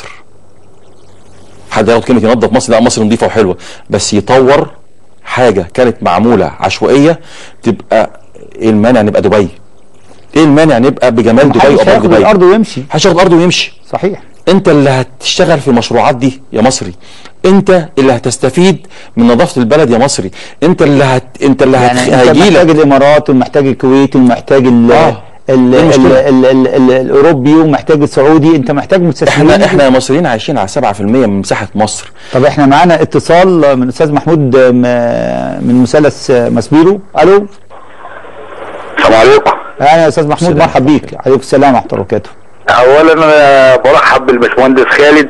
S5: حد ياخد كلمه ينظف مصر لا مصر نظيفه وحلوه بس يطور حاجه كانت معموله عشوائيه تبقى ايه المانع نبقى دبي ايه المانع نبقى بجمال دبي
S1: محدش
S5: وابراج
S1: هياخد
S5: دبي
S1: الارض ويمشي
S5: محدش ياخد ارضه ويمشي
S1: صحيح
S5: انت اللي هتشتغل في المشروعات دي يا مصري انت اللي هتستفيد من نظافه البلد يا مصري انت اللي هت انت اللي
S1: يعني
S5: هت...
S1: انت
S5: هيجي
S1: محتاج
S5: لك
S1: الامارات ومحتاج الكويت ومحتاج ال
S5: آه.
S1: ال
S5: إيه
S1: ال
S5: المشكلة؟
S1: ال ال ال الاوروبي ومحتاج السعودي انت محتاج مستثمرين
S5: احنا احنا يا مصريين عايشين على 7% من مساحه مصر
S1: طب احنا معانا اتصال من استاذ محمود م- من مثلث مسبيرو الو
S6: السلام عليكم
S1: اهلا يا استاذ محمود
S5: السلام
S1: مرحب بيك عليكم السلام ورحمه الله وبركاته
S6: اولا انا برحب بالباشمهندس خالد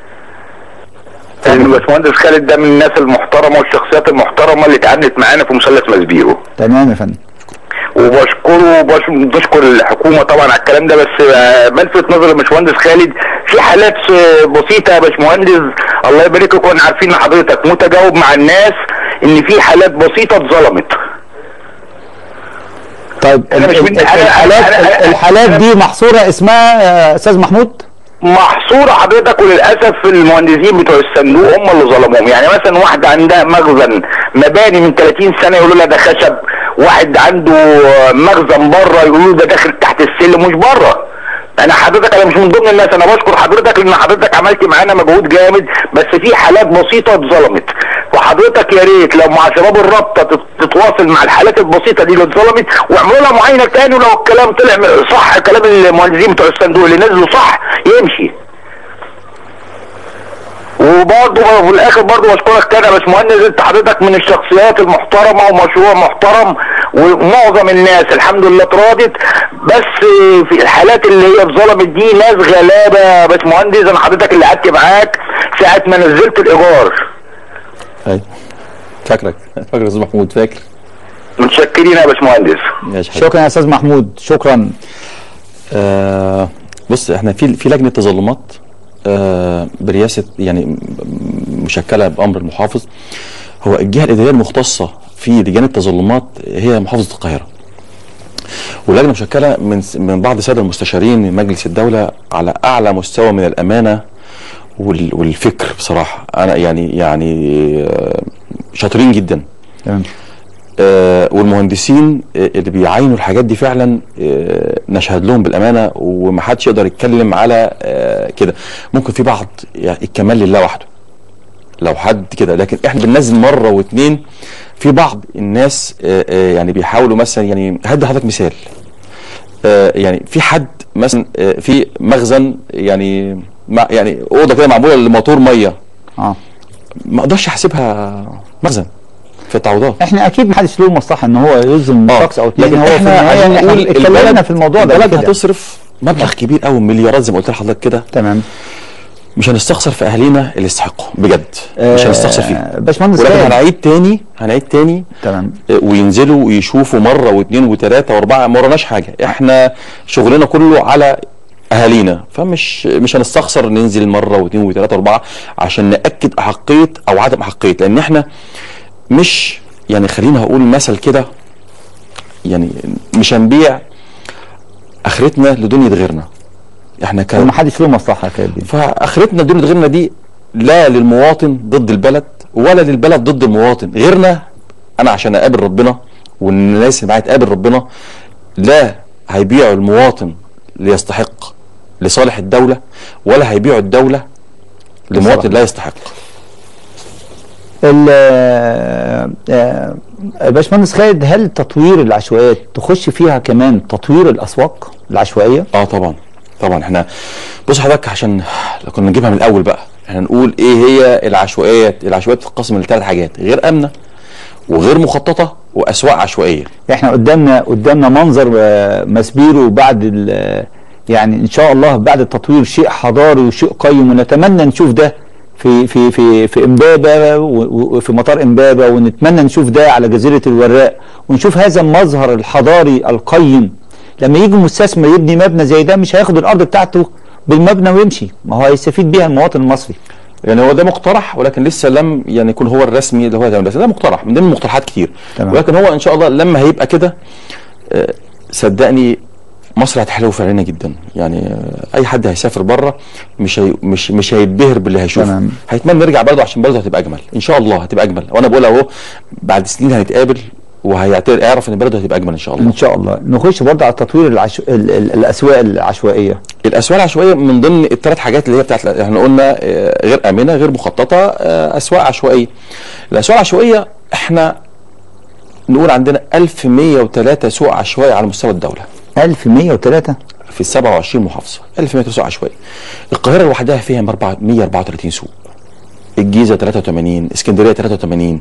S6: لان الباشمهندس خالد ده من الناس المحترمه والشخصيات المحترمه اللي اتعاملت معانا في مثلث مسبيرو
S1: تمام يا فندم
S6: وبشكره وبش- بشكر الحكومه طبعا على الكلام ده بس آه، بلفت نظر الباشمهندس خالد في حالات آه، بسيطه يا باشمهندس الله يبارك لك واحنا عارفين ان حضرتك متجاوب مع الناس ان في حالات بسيطه اتظلمت
S1: طيب
S6: أنا مش
S1: ال-
S6: من-
S1: ال-
S6: أنا- أنا-
S1: الحالات
S6: أنا- أنا-
S1: الحالات دي محصوره اسمها يا استاذ محمود
S6: محصورة حضرتك وللأسف المهندسين بتوع الصندوق هم اللي ظلموهم يعني مثلا واحدة عندها مخزن مباني من 30 سنة يقولوا لها ده خشب واحد عنده مخزن بره يقولوا له ده داخل تحت السلم مش بره انا حضرتك انا مش من ضمن الناس انا بشكر حضرتك لان حضرتك عملت معانا مجهود جامد بس في حالات بسيطه اتظلمت وحضرتك يا ريت لو مع شباب الرابطه تت- تتواصل مع الحالات البسيطه دي اللي اتظلمت واعملوا لها معاينه تاني ولو الكلام طلع م- صح كلام المهندسين بتوع الصندوق اللي نزلوا صح يمشي وبرضه في الاخر برضه بشكرك تاني يا باشمهندس انت حضرتك من الشخصيات المحترمه ومشروع محترم ومعظم الناس الحمد لله اتراضت بس في الحالات اللي هي اتظلمت دي ناس غلابه يا باشمهندس انا حضرتك اللي قعدت معاك ساعه ما نزلت الايجار
S5: ايوه فاكرك فاكر يا استاذ محمود فاكر
S6: متشكرين يا باشمهندس
S5: ماشي حبيبي.
S1: شكرا يا استاذ محمود شكرا
S5: آه بص احنا في في لجنه تظلمات آه برئاسه يعني م- مشكله بامر المحافظ هو الجهه الاداريه المختصه في لجان التظلمات هي محافظه القاهره واللجنه مشكله من س- من بعض الساده المستشارين من مجلس الدوله على اعلى مستوى من الامانه وال- والفكر بصراحه انا يعني يعني آه، شاطرين جدا
S1: تمام
S5: آه، والمهندسين آه، اللي بيعاينوا الحاجات دي فعلا آه، نشهد لهم بالامانه ومحدش يقدر يتكلم على آه، كده ممكن في بعض يعني الكمال لله وحده لو حد كده لكن احنا بننزل مره واتنين في بعض الناس آه، آه، يعني بيحاولوا مثلا يعني هدي حضرتك مثال آه، يعني في حد مثلا آه، في مخزن يعني مع يعني اوضه كده معموله لموتور ميه
S1: اه
S5: ما اقدرش احسبها مخزن في التعويضات
S1: احنا اكيد محدش له مصلحه ان هو يلزم
S5: آه.
S1: شخص او اتنين
S5: لكن
S1: هو في
S5: احنا
S1: النهايه
S5: عايزين
S1: احنا
S5: نقول
S1: اتكلمنا
S5: البلد
S1: في الموضوع ده
S5: البلد
S1: قبل كده.
S5: هتصرف مبلغ كبير قوي مليارات زي ما قلت لحضرتك كده
S1: تمام
S5: مش هنستخسر في اهالينا اللي يستحقوا بجد مش هنستخسر فيهم
S1: آه، باشمهندس
S5: ولكن
S1: خالد.
S5: هنعيد تاني هنعيد تاني
S1: تمام
S5: آه، وينزلوا ويشوفوا مره واثنين وثلاثه واربعه ما وراناش حاجه احنا شغلنا كله على اهالينا فمش مش هنستخسر ننزل مره واثنين وثلاثه واربعه عشان ناكد احقيه او عدم احقيه لان احنا مش يعني خلينا هقول مثل كده يعني مش هنبيع اخرتنا لدنيا غيرنا احنا ك...
S1: ومحدش له مصلحه كده دي
S5: فاخرتنا دون غيرنا دي لا للمواطن ضد البلد ولا للبلد ضد المواطن غيرنا انا عشان اقابل ربنا والناس اللي معايا تقابل ربنا لا هيبيعوا المواطن ليستحق لصالح الدوله ولا هيبيعوا الدوله لمواطن لا يستحق
S1: ال- آه، آه، باشمهندس خالد هل تطوير العشوائيات تخش فيها كمان تطوير الاسواق العشوائيه؟
S5: اه طبعا طبعا احنا بص حضرتك عشان لو كنا نجيبها من الاول بقى احنا نقول ايه هي العشوائيات العشوائيات بتتقسم لثلاث حاجات غير امنه وغير مخططه واسواق عشوائيه
S1: احنا قدامنا قدامنا منظر آه، مسبيرو بعد ال- يعني ان شاء الله بعد التطوير شيء حضاري وشيء قيم ونتمنى نشوف ده في في في في امبابه و- و- وفي مطار امبابه ونتمنى نشوف ده على جزيره الوراق ونشوف هذا المظهر الحضاري القيم لما يجي مستثمر يبني مبنى زي ده مش هياخد الارض بتاعته بالمبنى ويمشي ما هو هيستفيد بيها المواطن المصري
S5: يعني هو ده مقترح ولكن لسه لم يعني يكون هو الرسمي اللي هو ده بس ده مقترح من ضمن مقترحات كتير
S1: تمام.
S5: ولكن هو ان شاء الله لما هيبقى كده آه، صدقني مصر هتحلو في عينينا جدا يعني آه، اي حد هيسافر بره مش هي مش مش هيتبهر باللي هيشوفه
S1: تمام.
S5: هيتمنى يرجع بلده عشان بلده هتبقى اجمل ان شاء الله هتبقى اجمل وانا بقول اهو بعد سنين هنتقابل وهيعرف ان بلده هتبقى اجمل ان شاء الله
S1: ان شاء الله نخش برضه على تطوير العشو... ال... ال... الاسواق العشوائيه
S5: الاسواق العشوائيه من ضمن الثلاث حاجات اللي هي بتاعت احنا قلنا آه، غير امنه غير مخططه آه، اسواق عشوائيه الاسواق العشوائيه احنا نقول عندنا 1103 سوق عشوائي على مستوى الدوله
S1: 1103
S5: في ال 27 محافظه 1103 سوق عشوائي القاهره لوحدها فيها 134 سوق الجيزه 83 اسكندريه 83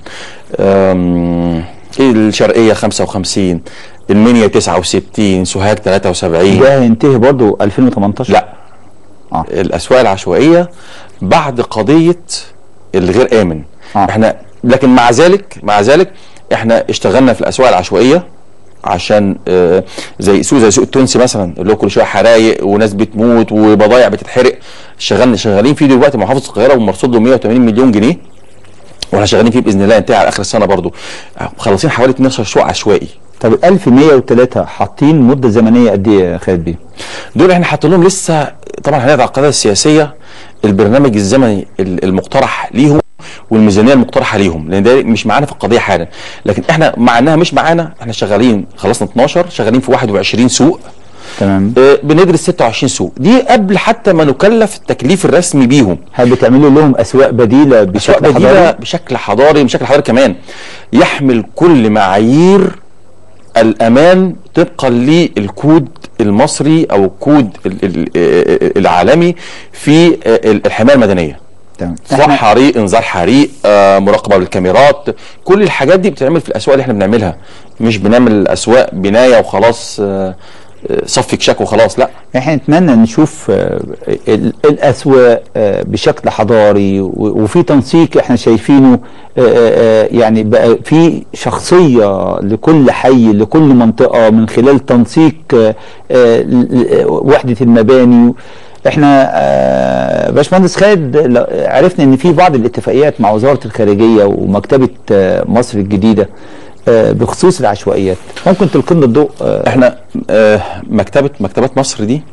S5: أم، الشرقيه 55 المنيا 69 سوهاج 73
S1: ده هينتهي برضه 2018
S5: لا
S1: آه.
S5: الاسواق العشوائيه بعد قضيه الغير امن
S1: آه.
S5: احنا لكن مع ذلك مع ذلك احنا اشتغلنا في الاسواق العشوائيه عشان آه زي سوق زي سوق التونسي مثلا اللي هو كل شويه حرايق وناس بتموت وبضايع بتتحرق شغالين شغالين فيه دلوقتي محافظه القاهره ومرصود له 180 مليون جنيه واحنا شغالين فيه باذن الله ينتهي على اخر السنه برضو مخلصين حوالي 12 سوق عشوائي
S1: طب 1103 حاطين مده زمنيه قد ايه يا خالد بيه؟
S5: دول احنا حاطين لهم لسه طبعا هنرجع على القضايا السياسيه البرنامج الزمني ال- المقترح ليهم والميزانيه المقترحه ليهم لان ده مش معانا في القضيه حالا لكن احنا مع انها مش معانا احنا شغالين خلصنا 12 شغالين في 21 سوق
S1: تمام
S5: آه، بندرس 26 سوق دي قبل حتى ما نكلف التكليف الرسمي بيهم
S1: هل بتعملوا لهم اسواق بديله
S5: سواء
S1: بشكل
S5: بديله
S1: حضاري؟
S5: بشكل حضاري بشكل حضاري كمان يحمل كل معايير الامان طبقا للكود المصري او الكود ال- ال- ال- العالمي في الحمايه المدنيه
S1: تمام
S5: سواء حريق انذار حريق آه، مراقبه بالكاميرات كل الحاجات دي بتتعمل في الاسواق اللي احنا بنعملها مش بنعمل اسواق بنايه وخلاص آه، آه، صف كشاك وخلاص لا
S1: احنا نتمنى نشوف آه، ال- الاسواق آه، بشكل حضاري و- وفي تنسيق احنا شايفينه آه، آه، يعني بقى في شخصيه لكل حي لكل منطقه من خلال تنسيق آه، آه، ل- ل- وحده المباني احنا آه، باشمهندس خالد ل- عرفنا ان في بعض الاتفاقيات مع وزاره الخارجيه ومكتبه آه، مصر الجديده آه، بخصوص العشوائيات ممكن تلقي لنا الضوء آه،
S5: احنا آه، مكتبه مكتبات مصر دي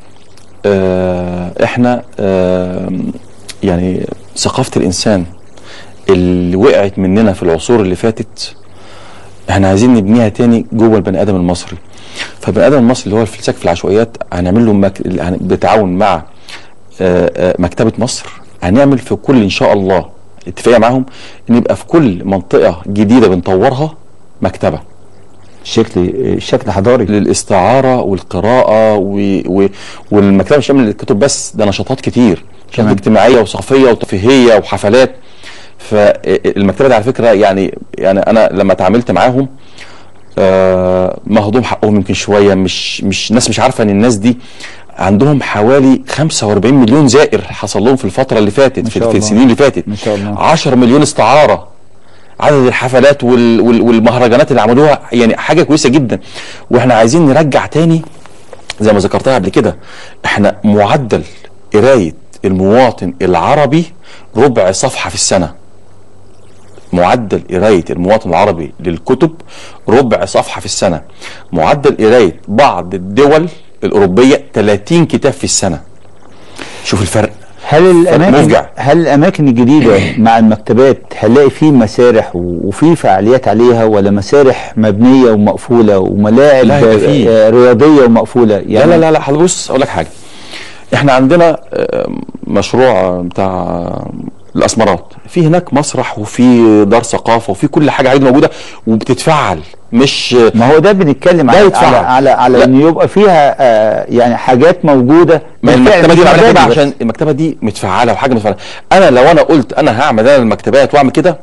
S5: آه، احنا آه، يعني ثقافه الانسان اللي وقعت مننا في العصور اللي فاتت احنا عايزين نبنيها تاني جوه البني ادم المصري فالبني ادم المصري اللي هو الفلسفه في العشوائيات هنعمل له مك... هن- بالتعاون مع آه، آه، مكتبه مصر هنعمل في كل ان شاء الله اتفاقيه معاهم ان يبقى في كل منطقه جديده بنطورها مكتبه
S1: شكل شكل حضاري
S5: للاستعاره والقراءه و... و... والمكتبه مش تعمل الكتب بس ده نشاطات كتير نشاطات
S1: تمام.
S5: اجتماعيه وثقافيه وترفيهيه وحفلات فالمكتبه دي على فكره يعني يعني انا لما تعاملت معاهم آه مهضوم حقهم يمكن شويه مش مش الناس مش عارفه ان الناس دي عندهم حوالي 45 مليون زائر حصل لهم في الفتره اللي فاتت
S1: ما
S5: في,
S1: شاء
S5: في
S1: الله.
S5: السنين اللي فاتت
S1: ما شاء الله.
S5: 10 مليون استعاره عدد الحفلات وال وال والمهرجانات اللي عملوها يعني حاجه كويسه جدا واحنا عايزين نرجع تاني زي ما ذكرتها قبل كده احنا معدل قرايه المواطن العربي ربع صفحه في السنه معدل قرايه المواطن العربي للكتب ربع صفحه في السنه معدل قرايه بعض الدول الاوروبيه 30 كتاب في السنه شوف الفرق
S1: هل الاماكن
S5: مفجع.
S1: هل الاماكن الجديده مع المكتبات هنلاقي فيه مسارح و- وفي فعاليات عليها ولا مسارح مبنيه ومقفوله وملاعب
S5: لا، يبقى فيه.
S1: آه، رياضيه ومقفوله يعني
S5: لا لا لا لا حضرتك بص اقول لك حاجه احنا عندنا آه، مشروع بتاع آه، الاسمرات في هناك مسرح وفي دار ثقافه وفي كل حاجه عادي موجوده وبتتفعل مش
S1: ما هو ده بنتكلم
S5: ده
S1: على
S5: يتفعل.
S1: على على, على
S5: لا.
S1: ان يبقى فيها آه يعني حاجات موجوده
S5: ما
S1: بالفعل،
S5: المكتبه دي
S1: مش
S5: بعملها كده
S1: مباني بس.
S5: عشان المكتبه دي متفعله وحاجه متفعله انا لو انا قلت انا هعمل انا المكتبات واعمل كده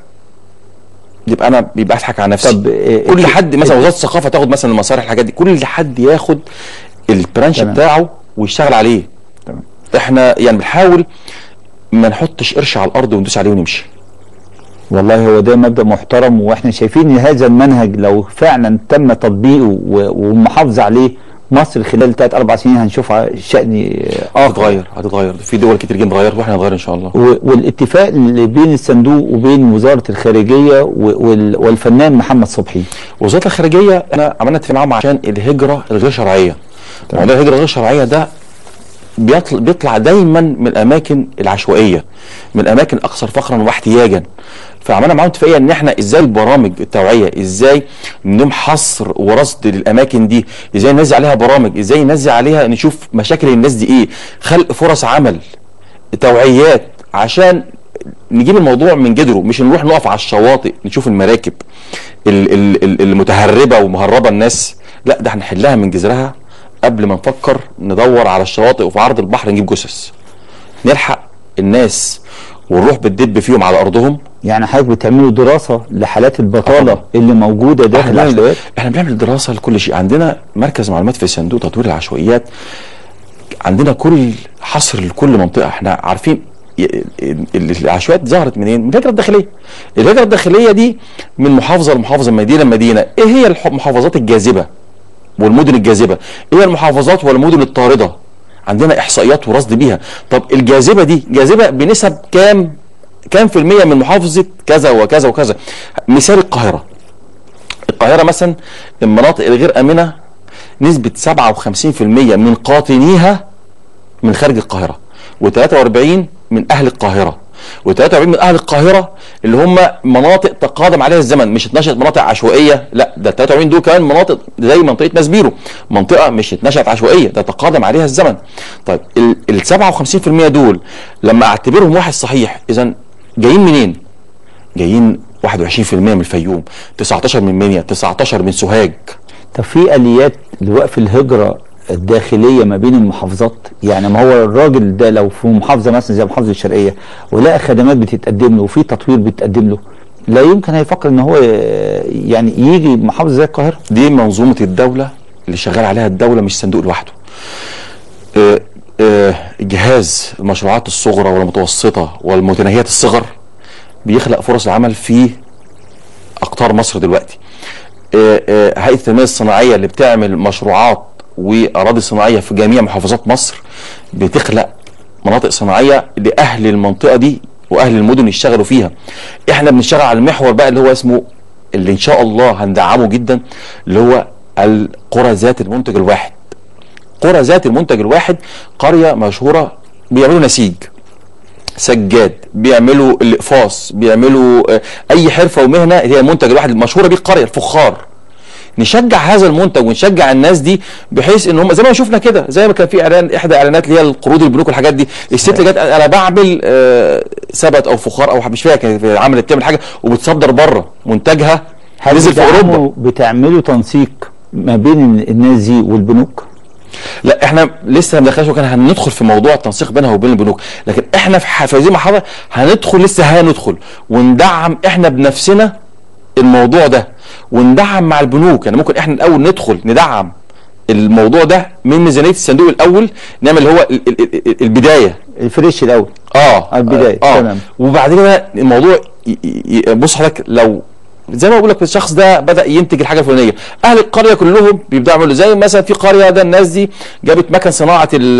S5: يبقى انا بيبقى اضحك على نفسي
S1: طب، آه،
S5: كل
S1: آه،
S5: حد مثلا وزاره الثقافه تاخد مثلا المسارح الحاجات دي كل حد ياخد البرانش
S1: تمام.
S5: بتاعه ويشتغل عليه
S1: تمام.
S5: احنا يعني بنحاول ما نحطش قرش على الارض وندوس عليه ونمشي
S1: والله هو ده مبدا محترم واحنا شايفين ان هذا المنهج لو فعلا تم تطبيقه و- والمحافظه عليه مصر خلال ثلاث اربع سنين هنشوفها شان اخر
S5: هتتغير هتتغير في دول كتير جدا اتغيرت واحنا هنغير ان شاء الله
S1: و- والاتفاق اللي بين الصندوق وبين وزاره الخارجيه و- وال- والفنان محمد صبحي
S5: وزاره الخارجيه انا عملنا اتفاق معاهم عشان الهجره الغير شرعيه موضوع الهجره الغير شرعيه ده بيطلع, بيطلع دايما من الاماكن العشوائيه من الاماكن اكثر فقرا واحتياجا فعملنا معاهم اتفاقيه ان احنا ازاي البرامج التوعيه ازاي نقوم حصر ورصد للاماكن دي ازاي ننزل عليها برامج ازاي ننزل عليها نشوف مشاكل الناس دي ايه خلق فرص عمل توعيات عشان نجيب الموضوع من جذره مش نروح نقف على الشواطئ نشوف المراكب ال- ال- ال- المتهربه ومهربه الناس لا ده هنحلها من جذرها قبل ما نفكر ندور على الشواطئ وفي عرض البحر نجيب جثث نلحق الناس ونروح بالدب فيهم على ارضهم
S1: يعني حضرتك بتعملوا دراسه لحالات البطاله
S5: طبعا.
S1: اللي موجوده داخل
S5: احنا بنعمل
S1: العشوائيات
S5: احنا بنعمل دراسه لكل شيء عندنا مركز معلومات في صندوق تطوير العشوائيات عندنا كل حصر لكل منطقه احنا عارفين ي- ال- ال- العشوائيات ظهرت منين؟ من الهجره الداخليه. الهجره الداخليه دي من محافظه لمحافظه من مدينه لمدينه، ايه هي الح- المحافظات الجاذبه؟ والمدن الجاذبه، ايه هي المحافظات والمدن الطارده؟ عندنا احصائيات ورصد بيها، طب الجاذبه دي جاذبه بنسب كام كام في المية من محافظة كذا وكذا وكذا مثال القاهرة القاهرة مثلا المناطق الغير آمنة نسبة 57% من قاطنيها من خارج القاهرة و43 من أهل القاهرة و43 من اهل القاهره اللي هم مناطق تقادم عليها الزمن مش اتنشأت مناطق عشوائيه لا ده 43 دول كمان مناطق زي منطقه ماسبيرو منطقه مش اتنشأت عشوائيه ده تقادم عليها الزمن طيب ال ال 57% دول لما اعتبرهم واحد صحيح اذا جايين منين؟ جايين 21% من الفيوم 19 من منيا 19 من سوهاج
S1: طب في اليات لوقف الهجره الداخليه ما بين المحافظات يعني ما هو الراجل ده لو في محافظه مثلا زي محافظه الشرقيه ولقى خدمات بتتقدم له وفي تطوير بيتقدم له لا يمكن هيفكر ان هو يعني يجي محافظه زي القاهره
S5: دي منظومه الدوله اللي شغال عليها الدوله مش صندوق لوحده آه، آه، جهاز المشروعات الصغرى والمتوسطه والمتناهيه الصغر بيخلق فرص العمل في اقطار مصر دلوقتي آه، آه، هيئه التنميه الصناعيه اللي بتعمل مشروعات واراضي صناعيه في جميع محافظات مصر بتخلق مناطق صناعيه لاهل المنطقه دي واهل المدن يشتغلوا فيها احنا بنشتغل على المحور بقى اللي هو اسمه اللي ان شاء الله هندعمه جدا اللي هو القرى ذات المنتج الواحد قرى ذات المنتج الواحد قريه مشهوره بيعملوا نسيج سجاد بيعملوا الاقفاص بيعملوا آه، اي حرفه ومهنه هي المنتج الواحد المشهوره بيه القريه الفخار نشجع هذا المنتج ونشجع الناس دي بحيث ان هم زي ما شفنا كده زي ما كان في اعلان احدى اعلانات اللي هي القروض البنوك والحاجات دي الست اللي جت انا بعمل آه، سبت او فخار او مش فاكر كانت عملت بتعمل حاجه وبتصدر بره منتجها
S1: هل
S5: نزل في اوروبا
S1: بتعملوا- بتعملوا تنسيق ما بين الناس دي والبنوك
S5: لا احنا لسه ما دخلناش وكان هندخل في موضوع التنسيق بينها وبين البنوك لكن احنا في ح- في هذه المرحله هندخل لسه هندخل وندعم احنا بنفسنا الموضوع ده وندعم مع البنوك يعني ممكن احنا الاول ندخل ندعم الموضوع ده من ميزانيه الصندوق الاول نعمل اللي هو ال- ال- ال- البدايه
S1: الفريش الاول
S5: اه
S1: البداية،
S5: اه
S1: تمام.
S5: وبعد كده الموضوع ي- ي- بص حضرتك لو زي ما بقول لك الشخص ده بدا ينتج الحاجه الفلانيه اهل القريه كلهم بيبداوا يعملوا زي مثلا في قريه ده الناس دي جابت مكن صناعه ال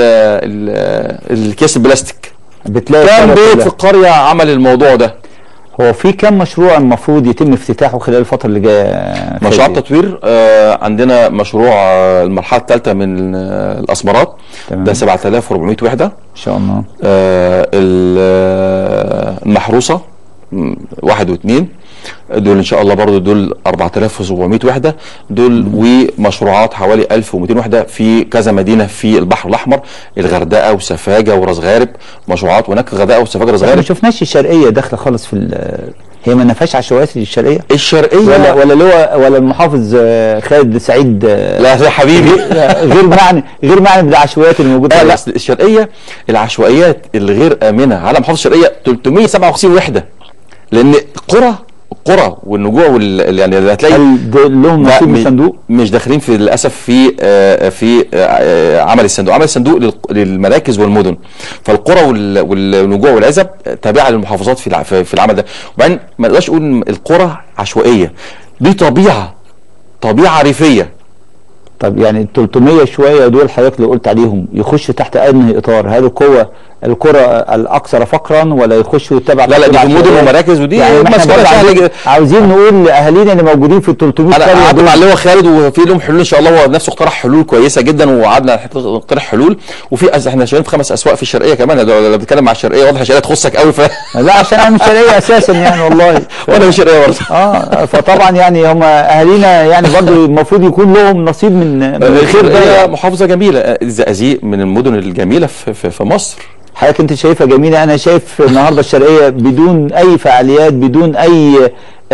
S5: ال الكيس البلاستيك
S1: بتلاقي
S5: كام
S1: القرية
S5: بيت
S1: كلها.
S5: في القريه عمل الموضوع ده
S1: هو في كم مشروع المفروض يتم افتتاحه خلال الفتره اللي جايه
S5: مشروعات
S1: خالد؟
S5: تطوير آه عندنا مشروع آه المرحله الثالثه من آه الاسمرات
S1: تمام.
S5: ده 7400 وحده
S1: ان شاء الله
S5: آه ال- آه، المحروسه م، واحد واثنين دول ان شاء الله برضو دول 4700 وحده دول ومشروعات حوالي 1200 وحده في كذا مدينه في البحر الاحمر الغردقه وسفاجه وراس غارب مشروعات هناك الغردقه وسفاجه وراس
S1: ما
S5: غارب
S1: شفناش الشرقيه داخله خالص في ال- هي ما نفاش عشوائيات الشرقيه
S5: الشرقيه
S1: ولا ولا اللي هو ولا المحافظ آه، خالد سعيد آه،
S5: لا يا حبيبي
S1: غير معني غير معني بالعشوائيات اللي موجوده
S5: لا
S1: في
S5: لا
S1: مصر.
S5: الشرقيه العشوائيات الغير امنه على محافظه الشرقيه 357 وحده لان القرى القرى والنجوع وال يعني اللي هتلاقي
S1: هل دول لهم
S5: لا،
S1: نصيب من
S5: مش-
S1: الصندوق؟
S5: مش داخلين في للاسف في آه، في آه، عمل الصندوق عمل الصندوق لل- للمراكز والمدن فالقرى وال- والنجوع والعزب تابعه للمحافظات في الع- في في العمل ده وبعدين ما نقدرش نقول إن القرى عشوائيه دي طبيعه طبيعه ريفيه
S1: طب يعني ال 300 شويه دول حضرتك اللي قلت عليهم يخشوا تحت انهي اطار؟ هل القوه القرى الاكثر فقرا ولا يخشوا تبع
S5: لا لا دي في مدن ومراكز ودي
S1: يعني ما احنا
S5: مسألة
S1: برضه
S5: سهلة
S1: عاوزين,
S5: جدا.
S1: عاوزين نقول لاهالينا اللي موجودين في ال 300
S5: انا
S1: قريه
S5: قعدت
S1: دول
S5: مع اللواء خالد وفي لهم حلول ان شاء الله هو نفسه اقترح حلول كويسه جدا وقعدنا نقترح حلول وفي أس- احنا شغالين في خمس اسواق في الشرقيه كمان لو لو بتتكلم مع الشرقيه واضح الشرقيه تخصك قوي ف
S1: لا عشان انا مش شرقيه اساسا يعني والله
S5: وانا من الشرقيه برضه
S1: اه فطبعا يعني هم اهالينا يعني برضه المفروض يكون لهم نصيب من من الخير
S5: الشرقيه
S1: ده
S5: محافظه جميله الزقازيق من المدن الجميله في, في, في مصر
S1: حضرتك انت شايفها جميله انا شايف النهارده الشرقيه بدون اي فعاليات بدون اي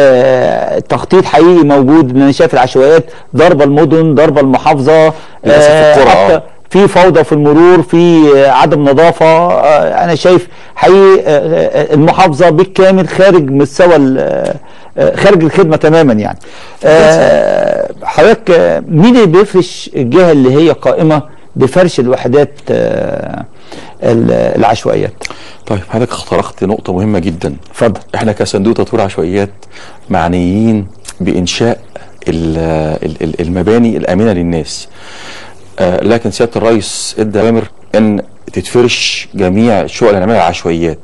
S1: آه تخطيط حقيقي موجود انا شايف العشوائيات ضربه المدن ضربه المحافظه
S5: للأسف القرى،
S1: حتى
S5: آه.
S1: في فوضى في المرور في آه، عدم نظافه آه، انا شايف حقيقي آه، آه، المحافظه بالكامل خارج مستوى ال- آه، آه، خارج الخدمه تماما يعني آه، حضرتك آه، مين اللي بيفرش الجهه اللي هي قائمه بفرش الوحدات آه، ال- العشوائيات
S5: طيب حضرتك اخترقت نقطه مهمه جدا
S1: اتفضل
S5: احنا كصندوق تطوير عشوائيات معنيين بانشاء ال- ال- ال- المباني الامنه للناس آه، لكن سياده الرئيس ادى اوامر ان تتفرش جميع شقق العنايه العشوائيات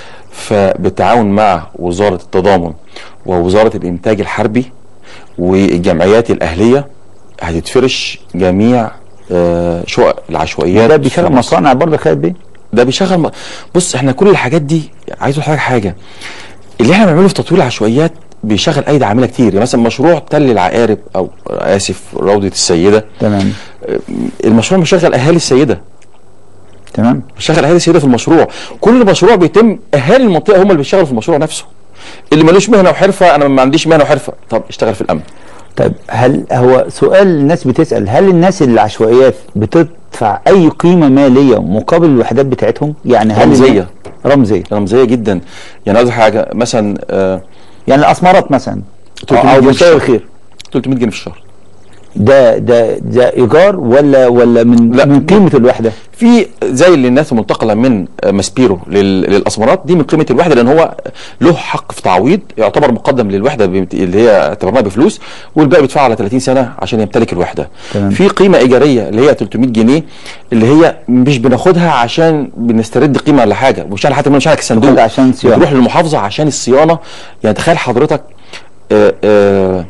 S5: فبالتعاون مع وزاره التضامن ووزاره الانتاج الحربي والجمعيات الاهليه هتتفرش جميع آه، شقق العشوائيات
S1: ده
S5: في
S1: بيشغل
S5: مصر.
S1: مصانع برضه خالد بيه
S5: ده بيشغل م- بص احنا كل الحاجات دي عايز اقول لحضرتك حاجه اللي احنا بنعمله في تطوير العشوائيات بيشغل ايدي عامله كتير يعني مثلا مشروع تل العقارب او اسف روضه السيده
S1: تمام
S5: المشروع مشغل اهالي السيده
S1: تمام
S5: بيشغل اهالي السيده في المشروع كل مشروع بيتم اهالي المنطقه هم اللي بيشتغلوا في المشروع نفسه اللي ملوش مهنه وحرفه انا ما عنديش مهنه وحرفه طب اشتغل في الامن
S1: طيب هل هو سؤال الناس بتسأل هل الناس اللي العشوائيات بتدفع أي قيمة مالية مقابل الوحدات بتاعتهم؟ يعني هل
S5: رمزية.
S1: رمزية
S5: رمزيه جدا يعني عايز حاجه مثلا آه
S1: يعني الأسمرات مثلا
S5: 300
S1: أو
S5: جنيه في
S1: مساوي
S5: الشهر.
S1: الخير
S5: 300 جنيه في الشهر
S1: ده ده ده إيجار ولا ولا من
S5: لا.
S1: من قيمة الوحدة؟
S5: في زي اللي الناس منتقله من آه، ماسبيرو لل- للاسمرات دي من قيمه الوحده لان هو له حق في تعويض يعتبر مقدم للوحده بمت- اللي هي اعتبرناها بفلوس والباقي بيدفع على 30 سنه عشان يمتلك الوحده
S1: تمام.
S5: في قيمه ايجاريه اللي هي 300 جنيه اللي هي مش بناخدها عشان بنسترد قيمه ولا حاجه مش احنا حتى مش على الصندوق
S1: بناخدها عشان صيانة.
S5: بتروح للمحافظه عشان الصيانه يعني تخيل حضرتك آه، آه،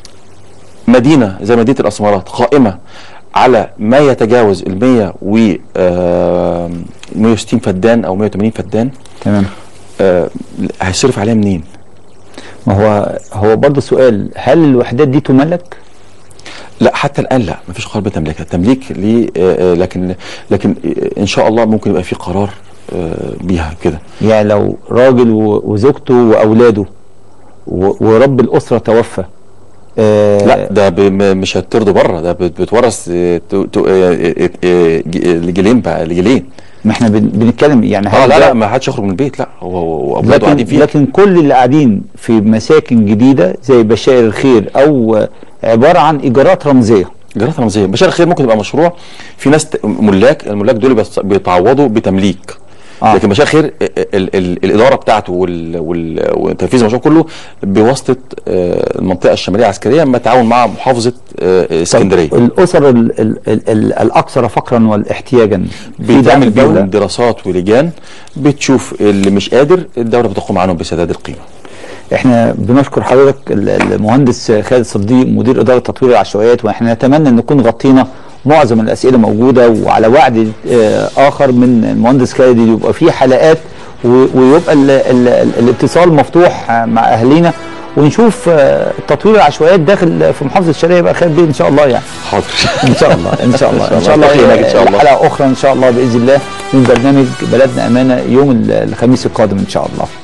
S5: مدينه زي مدينه الاسمرات قائمه على ما يتجاوز ال 100 و آه، 160 فدان او 180 فدان
S1: تمام
S5: آه، هيصرف عليها منين؟
S1: ما هو هو برضه سؤال هل الوحدات دي تملك؟
S5: لا حتى الان لا مفيش قرار بتمليكها التمليك ليه آه، آه، لكن لكن آه، ان شاء الله ممكن يبقى في قرار آه، بيها كده
S1: يعني لو راجل و- وزوجته واولاده و- ورب الاسره توفى آه
S5: لا ده ب- م- مش هتطرده بره ده بت- بتورث آه، تو- تو- آه، آه، آه، ج- لجيلين بقى لجيلين
S1: ما احنا بن- بنتكلم يعني
S5: اه
S1: هل
S5: لا
S1: ده-
S5: لا ما حدش يخرج من البيت لا هو هو واولاده
S1: لكن
S5: قاعدين فيها
S1: لكن كل اللي قاعدين في مساكن جديده زي بشائر الخير او آه، عباره عن ايجارات رمزيه
S5: ايجارات رمزيه بشار الخير ممكن يبقى مشروع في ناس ت- ملاك الملاك دول بيص- بيتعوضوا بتمليك
S1: آه.
S5: آه. لكن بشار الخير ال ال ال الاداره بتاعته وال وال وتنفيذ المشروع كله بواسطه آه، المنطقه الشماليه العسكريه لما تعاون مع محافظه آه، اسكندريه
S1: الاسر ال ال ال ال الاكثر فقرا والاحتياجا في دعم
S5: بيتعمل
S1: الدوله
S5: بيهم دراسات ولجان بتشوف اللي مش قادر الدوله بتقوم عنهم بسداد القيمه
S1: احنا بنشكر حضرتك ال- المهندس خالد صديق مدير اداره تطوير العشوائيات واحنا نتمنى ان نكون غطينا معظم الاسئله موجوده وعلى وعد آه، اخر من المهندس خالد يبقى في حلقات و- ويبقى ال ال ال الاتصال مفتوح آه، مع اهالينا ونشوف آه، تطوير العشوائيات داخل في محافظه الشرقيه يبقى خير بيه ان شاء الله يعني
S5: حاضر
S1: ان شاء الله ان شاء الله ان شاء الله
S5: توفيق لك إن شاء الله.
S1: حلقه اخرى ان شاء الله باذن الله من برنامج بلدنا امانه يوم ال- الخميس القادم ان شاء الله